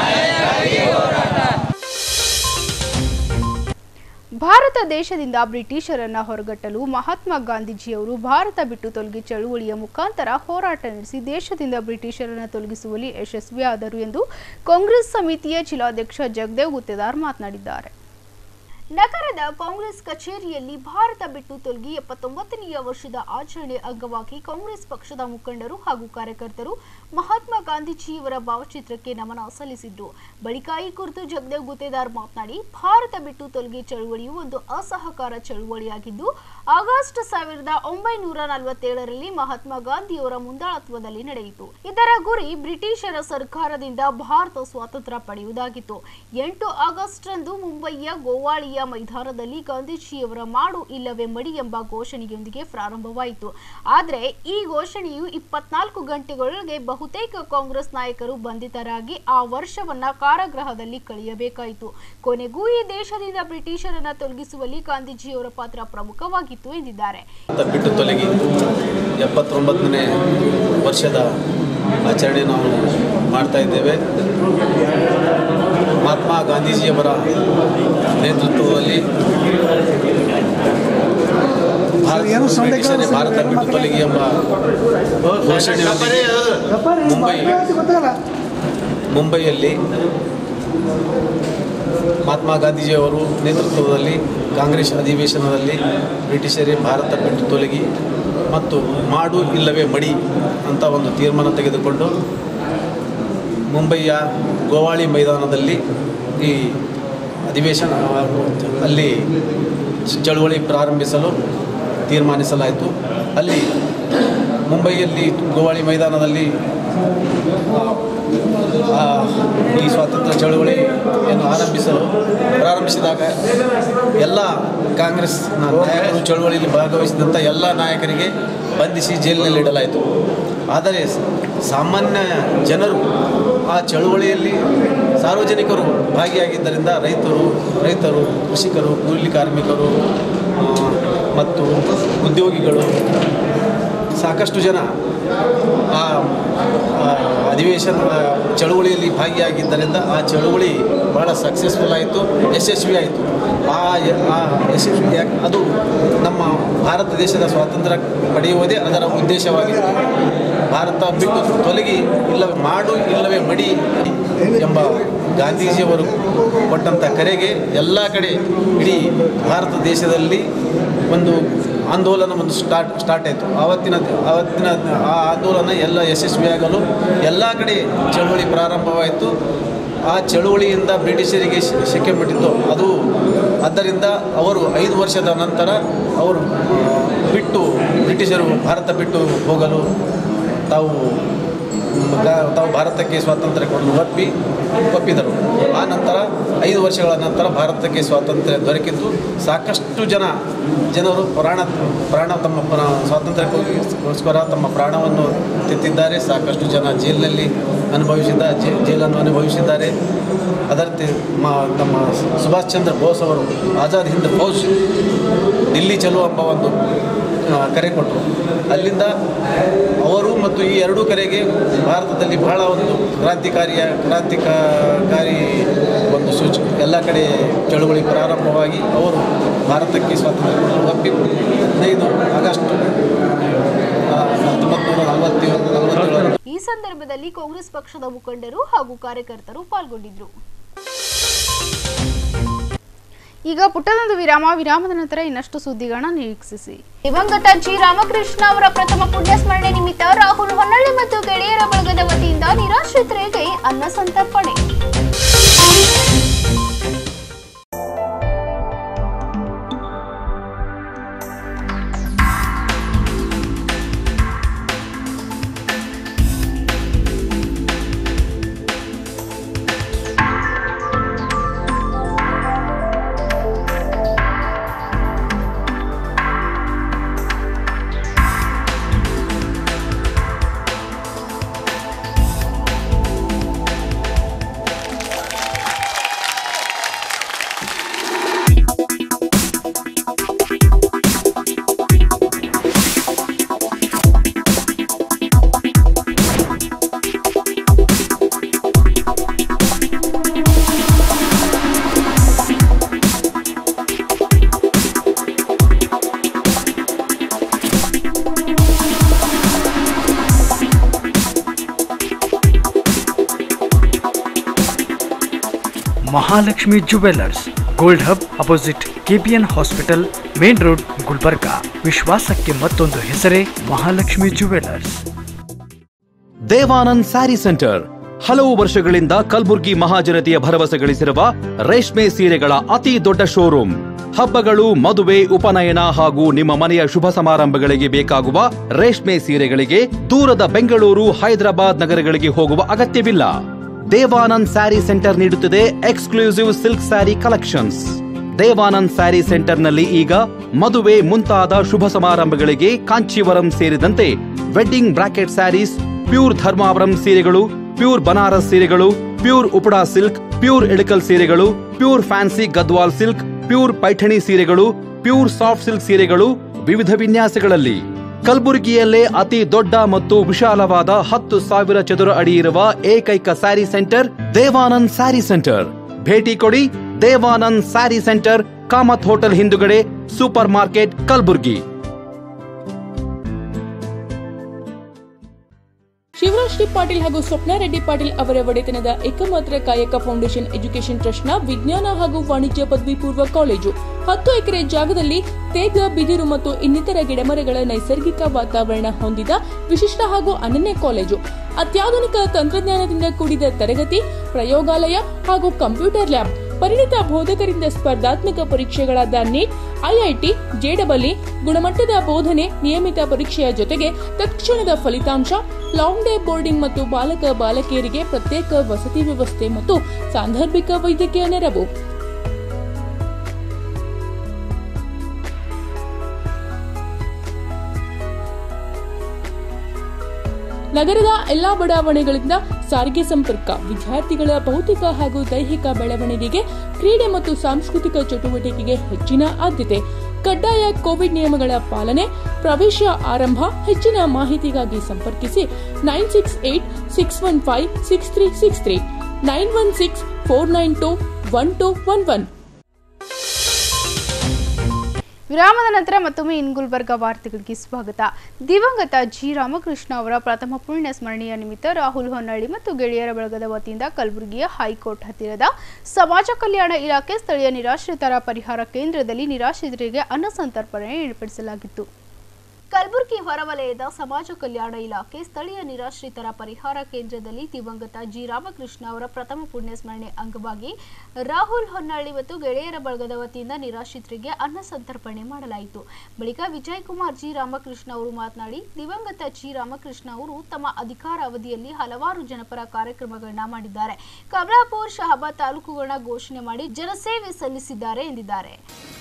ಭಾರತ ದೇಶದಿಂದ ಬ್ರಿಟಿಷರನ್ನ ಹೊರಗಟ್ಟಲು ಮಹಾತ್ಮ ಗಾಂಧೀಜಿಯವರು ಭಾರತ ಬಿಟ್ಟು ತೊಲಗಿ ಚಳುವಳಿಯ ಮುಖಾಂತರ ಹೋರಾಟ ನಡೆಸಿ ದೇಶದಿಂದ ಬ್ರಿಟಿಷರನ್ನ ತೊಲಗಿಸುವಲ್ಲಿ ಯಶಸ್ವಿಯಾದರು ಎಂದು ಕಾಂಗ್ರೆಸ್ ಸಮಿತಿಯ ಜಿಲ್ಲಾಧ್ಯಕ್ಷ ಜಗದೇವ್ ಗುತ್ತೇದಾರ್ ಮಾತನಾಡಿದ್ದಾರೆ ನಗರದ ಕಾಂಗ್ರೆಸ್ ಕಚೇರಿಯಲ್ಲಿ ಭಾರತ ಬಿಟ್ಟು ತೊಲಗಿ ಎಪ್ಪತ್ತೊಂಬತ್ತನೆಯ ವರ್ಷದ ಆಚರಣೆ ಅಂಗವಾಗಿ ಕಾಂಗ್ರೆಸ್ ಪಕ್ಷದ ಮುಖಂಡರು ಹಾಗೂ ಕಾರ್ಯಕರ್ತರು ಮಹಾತ್ಮ ಗಾಂಧೀಜಿಯವರ ಭಾವಚಿತ್ರಕ್ಕೆ ನಮನ ಸಲ್ಲಿಸಿದ್ರು ಬಳಿಕ ಈ ಕುರಿತು ಜಗದೇವ್ ಗುತ್ತೇದಾರ್ ಮಾತನಾಡಿ ಭಾರತ ಬಿಟ್ಟು ತೊಲಗಿ ಚಳುವಳಿಯು ಒಂದು ಅಸಹಕಾರ ಚಳುವಳಿಯಾಗಿದ್ದು ಆಗಸ್ಟ್ ಸಾವಿರದ ಒಂಬೈನೂರ ನಲವತ್ತೇಳರಲ್ಲಿ ಮಹಾತ್ಮ ಗಾಂಧಿಯವರ ಮುಂದಾಳತ್ವದಲ್ಲಿ ನಡೆಯಿತು ಇದರ ಗುರಿ ಬ್ರಿಟಿಷರ ಸರ್ಕಾರದಿಂದ ಭಾರತ ಸ್ವಾತಂತ್ರ್ಯ ಪಡೆಯುವುದಾಗಿತ್ತು ಎಂಟು ಆಗಸ್ಟ್ ರಂದು ಮುಂಬಯಿಯ ಗೋವಾಳಿಯ ಮೈದಾನದಲ್ಲಿ ಗಾಂಧೀಜಿಯವರ ಮಾಡು ಇಲ್ಲವೇ ಮಡಿ ಎಂಬ ಘೋಷಣೆಯೊಂದಿಗೆ ಪ್ರಾರಂಭವಾಯಿತು ಆದರೆ ಈ ಘೋಷಣೆಯು ಇಪ್ಪತ್ನಾಲ್ಕು ಗಂಟೆಗಳೊಳಗೆ ಬಹುತೇಕ ಕಾಂಗ್ರೆಸ್ ನಾಯಕರು ಬಂಧಿತರಾಗಿ ಆ ವರ್ಷವನ್ನ ಕಾರಾಗೃಹದಲ್ಲಿ ಕಳೆಯಬೇಕಾಯಿತು ಕೊನೆಗೂ ಈ ದೇಶದಿಂದ ಬ್ರಿಟಿಷರನ್ನ ತೊಲಗಿಸುವಲ್ಲಿ ಗಾಂಧೀಜಿಯವರ ಪಾತ್ರ ಪ್ರಮುಖವಾಗಿತ್ತು ಎಂದಿದ್ದಾರೆ ಭಾರತ ಬಿಟ್ಟು ತೊಲಗಿ ಎಪ್ಪತ್ತೊಂಬತ್ತನೇ ವರ್ಷದ ಆಚರಣೆ ನಾವು ಮಾಡ್ತಾ ಇದ್ದೇವೆ ಮಹಾತ್ಮ ಗಾಂಧೀಜಿಯವರ ನೇತೃತ್ವದಲ್ಲಿ ಭಾರತ ಬ್ರಿಟಿಷರೇ ಭಾರತ ಬಿಟ್ಟು ತೊಲಗಿ ಎಂಬ ಘೋಷಣೆಯೊಂದಿಗೆ ಮುಂಬೈ ಮುಂಬೈಯಲ್ಲಿ ಮಹಾತ್ಮ ಗಾಂಧೀಜಿಯವರು ನೇತೃತ್ವದಲ್ಲಿ ಕಾಂಗ್ರೆಸ್ ಅಧಿವೇಶನದಲ್ಲಿ ಬ್ರಿಟಿಷರೇ ಭಾರತ ಬಿಟ್ಟು ತೊಲಗಿ ಮತ್ತು ಮಾಡು ಇಲ್ಲವೇ ಮಡಿ ಅಂತ ಒಂದು ತೀರ್ಮಾನ ತೆಗೆದುಕೊಂಡು ಮುಂಬಯಿಯ ಗೋವಾಳಿ ಮೈದಾನದಲ್ಲಿ ಈ ಅಧಿವೇಶನ ಅಲ್ಲಿ ಚಳುವಳಿ ಪ್ರಾರಂಭಿಸಲು ತೀರ್ಮಾನಿಸಲಾಯಿತು ಅಲ್ಲಿ ಮುಂಬೈಯಲ್ಲಿ ಗೋವಾಳಿ ಮೈದಾನದಲ್ಲಿ ಆ, ಆ, ಈ ಸ್ವಾತಂತ್ರ್ಯ ಚಳುವಳಿಯನ್ನು ಆರಂಭಿಸಲು ಪ್ರಾರಂಭಿಸಿದಾಗ ಎಲ್ಲ ಕಾಂಗ್ರೆಸ್ ನಾಯಕರು ಚಳುವಳಿಯಲ್ಲಿ ಭಾಗವಹಿಸಿದಂಥ ಎಲ್ಲ ನಾಯಕರಿಗೆ ಬಂಧಿಸಿ ಜೈಲಿನಲ್ಲಿ ಇಡಲಾಯಿತು ಆದರೆ ಸಾಮಾನ್ಯ ಜನರು ಆ ಚಳುವಳಿಯಲ್ಲಿ ಸಾರ್ವಜನಿಕರು ಭಾಗಿಯಾಗಿದ್ದರಿಂದ ರೈತರು ರೈತರು ಕೃಷಿಕರು ಕೂಲಿ ಕಾರ್ಮಿಕರು ಆ, ಮತ್ತು ಉದ್ಯೋಗಿಗಳು ಸಾಕಷ್ಟು ಜನ ಆ ಆ ಅಧಿವೇಶನ ಚಳುವಳಿಯಲ್ಲಿ ಭಾಗಿಯಾಗಿದ್ದರಿಂದ ಆ ಚಳುವಳಿ ಭಾಳ ಸಕ್ಸಸ್ಫುಲ್ ಆಯಿತು ಯಶಸ್ವಿ ಆಯಿತು ಆ ಯ- ಆ ಯಶಸ್ವಿ ಯಾಕೆ ಅದು ನಮ್ಮ ಭಾರತ ದೇಶದ ಸ್ವಾತಂತ್ರ್ಯ ಪಡೆಯುವುದೇ ಅದರ ಉದ್ದೇಶವಾಗಿತ್ತು ಭಾರತ ಬಿಟ್ಟು ತೊಲಗಿ ಇಲ್ಲವೇ ಮಾಡು ಇಲ್ಲವೇ ಮಡಿ ಎಂಬ ಗಾಂಧೀಜಿಯವರು ಕೊಟ್ಟಂಥ ಕರೆಗೆ ಎಲ್ಲ ಕಡೆ ಇಡೀ ಭಾರತ ದೇಶದಲ್ಲಿ ಒಂದು ಆಂದೋಲನ ಒಂದು ಸ್ಟಾರ್ಟ್ ಸ್ಟಾರ್ಟ್ ಆಯಿತು ಆವತ್ತಿನ ಆವತ್ತಿನ ಆ ಆಂದೋಲನ ಎಲ್ಲ ಯಶಸ್ವಿಯಾಗಲು ಎಲ್ಲ ಕಡೆ ಚಳುವಳಿ ಪ್ರಾರಂಭವಾಯಿತು ಆ ಚಳುವಳಿಯಿಂದ ಬ್ರಿಟಿಷರಿಗೆ ಶಿ- ಶಿಕ್ಷೆ ಬಿಟ್ಟಿತ್ತು ಅದು ಆದ್ದರಿಂದ ಅವರು ಐದು ವರ್ಷದ ನಂತರ ಅವರು ಬಿಟ್ಟು ಬ್ರಿಟಿಷರು ಭಾರತ ಬಿಟ್ಟು ಹೋಗಲು ತಾವು ಗ- ತಾವು ಭಾರತಕ್ಕೆ ಸ್ವಾತಂತ್ರ್ಯ ಕೊಡಲು ಒಪ್ಪಿ ಒಪ್ಪಿದರು ಆ ನಂತರ ಐದು ವರ್ಷಗಳ ನಂತರ ಭಾರತಕ್ಕೆ ಸ್ವಾತಂತ್ರ್ಯ ದೊರಕಿದ್ದು ಸಾಕಷ್ಟು ಜನ ಜನರು ಪ್ರಾಣ ಪ್ರಾಣ ತಮ್ಮ ಪ್ರ- ಸ್ವಾತಂತ್ರ್ಯಕ್ಕೋಸ್ಕರ ತಮ್ಮ ಪ್ರಾಣವನ್ನು ತೆತ್ತಿದ್ದಾರೆ ಸಾಕಷ್ಟು ಜನ ಜೈಲಿನಲ್ಲಿ ಅನುಭವಿಸಿದ ಜೈ- ಜೈಲನ್ನು ಅನುಭವಿಸಿದ್ದಾರೆ ಅದರಂತೆ ಮ ನಮ್ಮ ಸುಭಾಷ್ ಚಂದ್ರ ಬೋಸ್ ಅವರು ಆಜಾದ್ ಹಿಂದ್ ಫೌಜ್ ದಿಲ್ಲಿ ಚಲೋ ಎಂಬ ಒಂದು ಆ, ಕರೆ ಕೊಟ್ಟರು ಅಲ್ಲಿಂದ ಅವರು ಮತ್ತು ಈ ಎರಡೂ ಕರೆಗೆ ಭಾರತದಲ್ಲಿ ಬಹಳ ಒಂದು ಕ್ರಾಂತಿಕಾರಿಯ ಕ್ರಾಂತಿಕಾರಿ ಒಂದು ಸೂಚ ಎಲ್ಲ ಕಡೆ ಚಳುವಳಿ ಪ್ರಾರಂಭವಾಗಿ ಅವರು ಭಾರತಕ್ಕೆ ಸ್ವಾತಂತ್ರ್ಯ ಕೊಡಲು ಒಪ್ಪಿ ಹದಿನೈದು ಆಗಸ್ಟ್ ಹತ್ತೊಂಬತ್ತು ನೂರ ನಲವತ್ತೇಳು ನಲವತ್ತೇಳರಲ್ಲಿ ಈ ಸಂದರ್ಭದಲ್ಲಿ ಕಾಂಗ್ರೆಸ್ ಪಕ್ಷದ ಮುಖಂಡರು ಹಾಗೂ ಕಾರ್ಯಕರ್ತರು ಪಾಲ್ಗೊಂಡಿದ್ರು ಈಗ ಪುಟ್ಟದೊಂದು ವಿರಾಮ ವಿರಾಮದ ನಂತರ ಇನ್ನಷ್ಟು ಸುದ್ದಿಗಳನ್ನ ನಿರೀಕ್ಷಿಸಿ ದಿವಂಗತ ಜಿ ರಾಮಕೃಷ್ಣ ಅವರ ಪ್ರಥಮ ಪುಣ್ಯ ಸ್ಮರಣೆ ನಿಮಿತ್ತ ರಾಹುಲ್ ಹೊನ್ನಳ್ಳಿ ಮತ್ತು ಗೆಳೆಯರ ಬಳಗದ ವತಿಯಿಂದ ನಿರಾಶ್ರಿತರಿಗೆ ಅನ್ನ ಸಂತರ್ಪಣೆ Mahalakshmi jewellers gold hub opposite KPN hospital main road Gulbarga ವಿಶ್ವಾಸಕ್ಕೆ ಮತ್ತೊಂದು ಹೆಸರೇ ಮಹಾಲಕ್ಷ್ಮಿ ಜುವೆಲ್ಲರ್ಸ್ ದೇವಾನಂದ್ ಸ್ಯಾರಿ ಸೆಂಟರ್ ಹಲವು ವರ್ಷಗಳಿಂದ ಕಲ್ಬುರ್ಗಿ ಮಹಾಜನತೆಯ ಭರವಸೆ ಗಳಿಸಿರುವ ರೇಷ್ಮೆ ಸೀರೆಗಳ ಅತಿ ದೊಡ್ಡ ಶೋರೂಮ್ ಹಬ್ಬಗಳು ಮದುವೆ ಉಪನಯನ ಹಾಗೂ ನಿಮ್ಮ ಮನೆಯ ಶುಭ ಸಮಾರಂಭಗಳಿಗೆ ಬೇಕಾಗುವ ರೇಷ್ಮೆ ಸೀರೆಗಳಿಗೆ ದೂರದ ಬೆಂಗಳೂರು ಹೈದರಾಬಾದ್ ನಗರಗಳಿಗೆ ಹೋಗುವ ಅಗತ್ಯವಿಲ್ಲ ದೇವಾನಂದ್ ಸ್ಯಾರಿ ಸೆಂಟರ್ ನೀಡುತ್ತಿದೆ exclusive silk sari collections Devanand sari ಸೆಂಟರ್ನಲ್ಲಿ ಈಗ ಮದುವೆ ಮುಂತಾದ ಶುಭ ಸಮಾರಂಭಗಳಿಗೆ ಕಾಂಚೀವರಂ ಸೇರಿದಂತೆ wedding brocade saris pure Dharmavaram ಸೀರೆಗಳು ಪ್ಯೂರ್ ಬನಾರಸ್ ಸೀರೆಗಳು pure Uppada silk pure Ilkal ಸೀರೆಗಳು pure fancy Gadwal silk pure Paithani ಸೀರೆಗಳು ಪ್ಯೂರ್ ಸಾಫ್ಟ್ ಸಿಲ್ಕ್ ಸೀರೆಗಳು ವಿವಿಧ ವಿನ್ಯಾಸಗಳಲ್ಲಿ ಕಲಬುರಗಿಯಲ್ಲೇ ಅತಿ ದೊಡ್ಡ ಮತ್ತು ವಿಶಾಲವಾದ ಹತ್ತು ಸಾವಿರ ಚದುರ ಅಡಿ ಇರುವ ಏಕೈಕ ಸ್ಯಾರಿ ಸೆಂಟರ್ ದೇವಾನಂದ್ ಸ್ಯಾರಿ ಸೆಂಟರ್ ಭೇಟಿ ಕೊಡಿ ದೇವಾನಂದ್ ಸ್ಯಾರಿ ಸೆಂಟರ್ ಕಾಮತ್ ಹೋಟೆಲ್ ಹಿಂದುಗಡೆ super market Kalaburagi Shivraj D Patil ಹಾಗೂ ಸ್ವಪ್ನ ರೆಡ್ಡಿ ಪಾಟೀಲ್ ಅವರ ಒಡೆತನದ ಏಕಮಾತ್ರ ಕಾಯಕ ಫೌಂಡೇಶನ್ ಎಜುಕೇಷನ್ ಟ್ರಸ್ಟ್ನ ವಿಜ್ಞಾನ ಹಾಗೂ ವಾಣಿಜ್ಯ ಪದವಿ ಪೂರ್ವ ಕಾಲೇಜು ಹತ್ತು ಎಕರೆ ಜಾಗದಲ್ಲಿ ತೇಗ ಬಿದಿರು ಮತ್ತು ಇನ್ನಿತರ ಗಿಡಮರಗಳ ನೈಸರ್ಗಿಕ ವಾತಾವರಣ ಹೊಂದಿದ ವಿಶಿಷ್ಟ ಹಾಗೂ ಅನನ್ಯ ಕಾಲೇಜು ಅತ್ಯಾಧುನಿಕ ತಂತ್ರಜ್ಞಾನದಿಂದ ಕೂಡಿದ ತರಗತಿ ಪ್ರಯೋಗಾಲಯ ಹಾಗೂ ಕಂಪ್ಯೂಟರ್ ಲ್ಯಾಬ್ ಪರಿಣಿತ ಬೋಧಕರಿಂದ ಸ್ಪರ್ಧಾತ್ಮಕ ಪರೀಕ್ಷೆಗಳಾದ ನೀಟ್ ಐಐಟಿ ಜೆಡಬ್ಲ್ಇ ಗುಣಮಟ್ಟದ ಬೋಧನೆ ನಿಯಮಿತ ಪರೀಕ್ಷೆಯ ಜೊತೆಗೆ ತತ್ಕ್ಷಣದ ಫಲಿತಾಂಶ ಲಾಂಗ್ ಡೇ ಬೋರ್ಡಿಂಗ್ ಮತ್ತು ಬಾಲಕ ಬಾಲಕಿಯರಿಗೆ ಪ್ರತ್ಯೇಕ ವಸತಿ ವ್ಯವಸ್ಥೆ ಮತ್ತು ಸಾಂದರ್ಭಿಕ ವೈದ್ಯಕೀಯ ನೆರವು ನಗರದ ಎಲ್ಲಾ ಬಡಾವಣೆಗಳಿಂದ ಸಾರಿಗೆ ಸಂಪರ್ಕ ವಿದ್ಯಾರ್ಥಿಗಳ ಭೌತಿಕ ಹಾಗೂ ದೈಹಿಕ ಬೆಳವಣಿಗೆಗೆ ಕ್ರೀಡೆ ಮತ್ತು ಸಾಂಸ್ಕೃತಿಕ ಚಟುವಟಿಕೆಗೆ ಹೆಚ್ಚಿನ ಆದ್ಯತೆ ಕಡ್ಡಾಯ ಕೋವಿಡ್ ನಿಯಮಗಳ ಪಾಲನೆ ಪ್ರವೇಶ ಆರಂಭ ಹೆಚ್ಚಿನ ಮಾಹಿತಿಗಾಗಿ ಸಂಪರ್ಕಿಸಿ nine six eight six one five six three six three nine one six four nine two one two one one ವಿರಾಮದ ನಂತರ ಮತ್ತೊಮ್ಮೆ ಇನ್ ಗುಲ್ಬರ್ಗ ವಾರ್ತೆಗಳಿಗೆ ಸ್ವಾಗತ ದಿವಂಗತ ಜಿ ರಾಮಕೃಷ್ಣ ಅವರ ಪ್ರಥಮ ಪುಣ್ಯ ಸ್ಮರಣೆಯ ನಿಮಿತ್ತ ರಾಹುಲ್ ಹೊನ್ನಳ್ಳಿ ಮತ್ತು ಗೆಳೆಯರ ಬಳಗದ ವತಿಯಿಂದ ಕಲಬುರಗಿಯ ಹೈಕೋರ್ಟ್ ಹತ್ತಿರದ ಸಮಾಜ ಕಲ್ಯಾಣ ಇಲಾಖೆ ಸ್ಥಳೀಯ ನಿರಾಶ್ರಿತರ ಪರಿಹಾರ ಕೇಂದ್ರದಲ್ಲಿ ನಿರಾಶ್ರಿತರಿಗೆ ಅನ್ನ ಸಂತರ್ಪಣೆ ಏರ್ಪಡಿಸಲಾಗಿತ್ತು ಕಲಬುರಗಿ ಹೊರವಲಯದ ಸಮಾಜ ಕಲ್ಯಾಣ ಇಲಾಖೆ ಸ್ಥಳೀಯ ನಿರಾಶ್ರಿತರ ಪರಿಹಾರ ಕೇಂದ್ರದಲ್ಲಿ ದಿವಂಗತ ಜಿ ರಾಮಕೃಷ್ಣ ಅವರ ಪ್ರಥಮ ಪುಣ್ಯ ಸ್ಮರಣೆ ಅಂಗವಾಗಿ ರಾಹುಲ್ ಹೊನ್ನಳ್ಳಿ ಮತ್ತು ಗೆಳೆಯರ ಬಳಗದ ವತಿಯಿಂದ ನಿರಾಶ್ರಿತರಿಗೆ ಅನ್ನ ಸಂತರ್ಪಣೆ ಮಾಡಲಾಯಿತು ಬಳಿಕ ವಿಜಯ್ ಕುಮಾರ್ ಜಿ ರಾಮಕೃಷ್ಣ ಅವರು ಮಾತನಾಡಿ ದಿವಂಗತ ಜಿ ರಾಮಕೃಷ್ಣ ಅವರು ತಮ್ಮ ಅಧಿಕಾರ ಅವಧಿಯಲ್ಲಿ ಹಲವಾರು ಜನಪರ ಕಾರ್ಯಕ್ರಮಗಳನ್ನ ಮಾಡಿದ್ದಾರೆ ಕಮಲಾಪುರ್ ಶಹಾಬಾದ್ ತಾಲೂಕುಗಳನ್ನ ಘೋಷಣೆ ಮಾಡಿ ಜನಸೇವೆ ಸಲ್ಲಿಸಿದ್ದಾರೆ ಎಂದಿದ್ದಾರೆ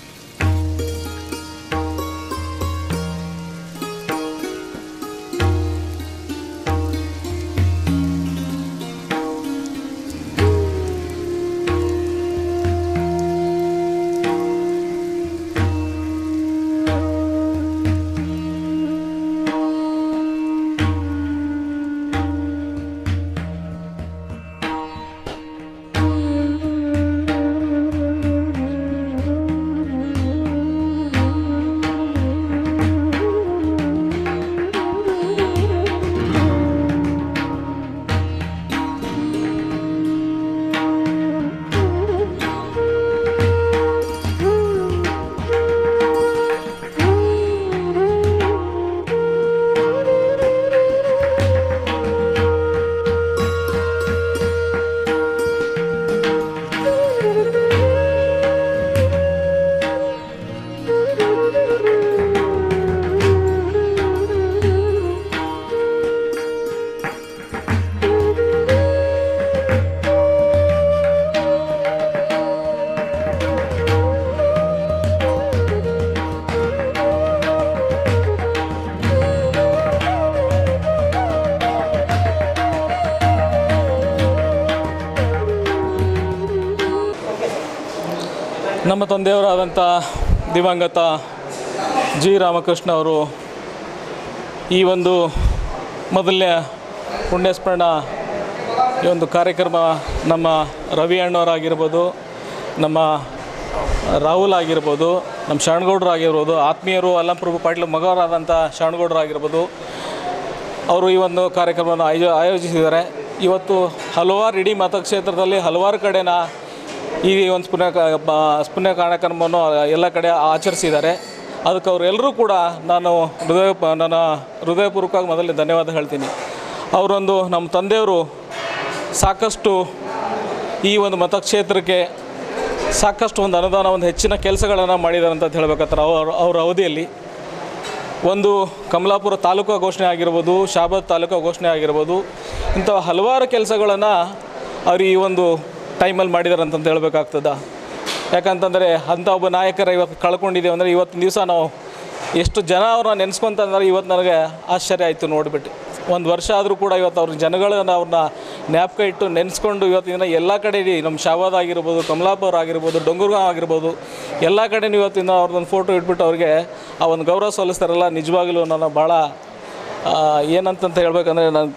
ನಮ್ಮ ತಂದೆಯವರಾದಂಥ ದಿವಂಗತ ಜಿ ರಾಮಕೃಷ್ಣ ಅವರು ಈ ಒಂದು ಮೊದಲನೇ ಪುಣ್ಯಸ್ಮರಣ ಈ ಒಂದು ಕಾರ್ಯಕ್ರಮ ನಮ್ಮ ರವಿ ಅಣ್ಣವರಾಗಿರ್ಬೋದು ನಮ್ಮ ರಾಹುಲ್ ಆಗಿರ್ಬೋದು ನಮ್ಮ ಶರಣಗೌಡರು ಆಗಿರ್ಬೋದು ಆತ್ಮೀಯರು ಅಲ್ಲಂಪ್ರಭು ಪಾಟೀಲ್ ಮಗವರಾದಂಥ ಶರಣಗೌಡರು ಆಗಿರ್ಬೋದು ಅವರು ಈ ಒಂದು ಕಾರ್ಯಕ್ರಮವನ್ನು ಆಯೋ ಆಯೋಜಿಸಿದ್ದಾರೆ ಇವತ್ತು ಹಲವಾರು ಇಡೀ ಮತಕ್ಷೇತ್ರದಲ್ಲಿ ಹಲವಾರು ಕಡೆನ ಈ ಒಂದು ಪುಣ್ಯ ಕ- ಬ- ಪುಣ್ಯ ಕಾರ್ಯಕ್ರಮವನ್ನು ಎಲ್ಲ ಕಡೆ ಆಚರಿಸಿದ್ದಾರೆ ಅದಕ್ಕೆ ಅವರೆಲ್ಲರೂ ಕೂಡ ನಾನು ಹೃದಯ ಪ- ನನ್ನ ಹೃದಯಪೂರ್ವಕವಾಗಿ ಮೊದಲೇ ಧನ್ಯವಾದ ಹೇಳ್ತೀನಿ ಅವರೊಂದು ನಮ್ಮ ತಂದೆಯವರು ಸಾಕಷ್ಟು ಈ ಒಂದು ಮತಕ್ಷೇತ್ರಕ್ಕೆ ಸಾಕಷ್ಟು ಒಂದು ಅನುದಾನ ಒಂದು ಹೆಚ್ಚಿನ ಕೆಲಸಗಳನ್ನು ಮಾಡಿದ್ದಾರೆ ಅಂತ ಹೇಳಬೇಕಾದ್ರೆ ಅವ್ರ ಅವರ ಅವಧಿಯಲ್ಲಿ ಒಂದು ಕಮಲಾಪುರ ತಾಲೂಕು ಘೋಷಣೆ ಆಗಿರ್ಬೋದು ಶಾಬಾದ್ ತಾಲೂಕು ಘೋಷಣೆ ಆಗಿರ್ಬೋದು ಇಂಥ ಹಲವಾರು ಕೆಲಸಗಳನ್ನು ಅವರು ಈ ಒಂದು ಟೈಮಲ್ಲಿ ಮಾಡಿದ್ದಾರೆ ಅಂತಂತ ಹೇಳಬೇಕಾಗ್ತದ ಯಾಕಂತಂದರೆ ಅಂಥ ಒಬ್ಬ ನಾಯಕರ ಇವತ್ತು ಕಳ್ಕೊಂಡಿದ್ದೀವಿ ಅಂದರೆ ಇವತ್ತಿನ ದಿವಸ ನಾವು ಎಷ್ಟು ಜನ ಅವ್ರನ್ನ ನೆನೆಸ್ಕೊಂತಂದ್ರೆ ಇವತ್ತು ನನಗೆ ಆಶ್ಚರ್ಯ ಆಯಿತು ನೋಡಿಬಿಟ್ಟು ಒಂದು ವರ್ಷ ಆದರೂ ಕೂಡ ಇವತ್ತು ಅವ್ರ ಜನಗಳನ್ನ ಅವ್ರನ್ನ ಜ್ಞಾಪಕ ಇಟ್ಟು ನೆನೆಸ್ಕೊಂಡು ಇವತ್ತಿನ ಎಲ್ಲ ಕಡೆ ಇಡೀ ನಮ್ಮ ಶಾಬಾದ್ ಆಗಿರ್ಬೋದು ಕಮಲಾಪುರ ಆಗಿರ್ಬೋದು ಡೊಂಗುರ್ಗಾಂವ್ ಆಗಿರ್ಬೋದು ಎಲ್ಲ ಕಡೆನೂ ಇವತ್ತಿನ ಅವ್ರದ್ದೊಂದು ಫೋಟೋ ಇಟ್ಬಿಟ್ಟು ಅವ್ರಿಗೆ ಆ ಒಂದು ಗೌರವ ಸಲ್ಲಿಸ್ತಾರಲ್ಲ ನಿಜವಾಗಲೂ ನಾನು ಭಾಳ ಆ, ಏನಂತಂತ ಹೇಳ್ಬೇಕಂದ್ರೆ ನಾನು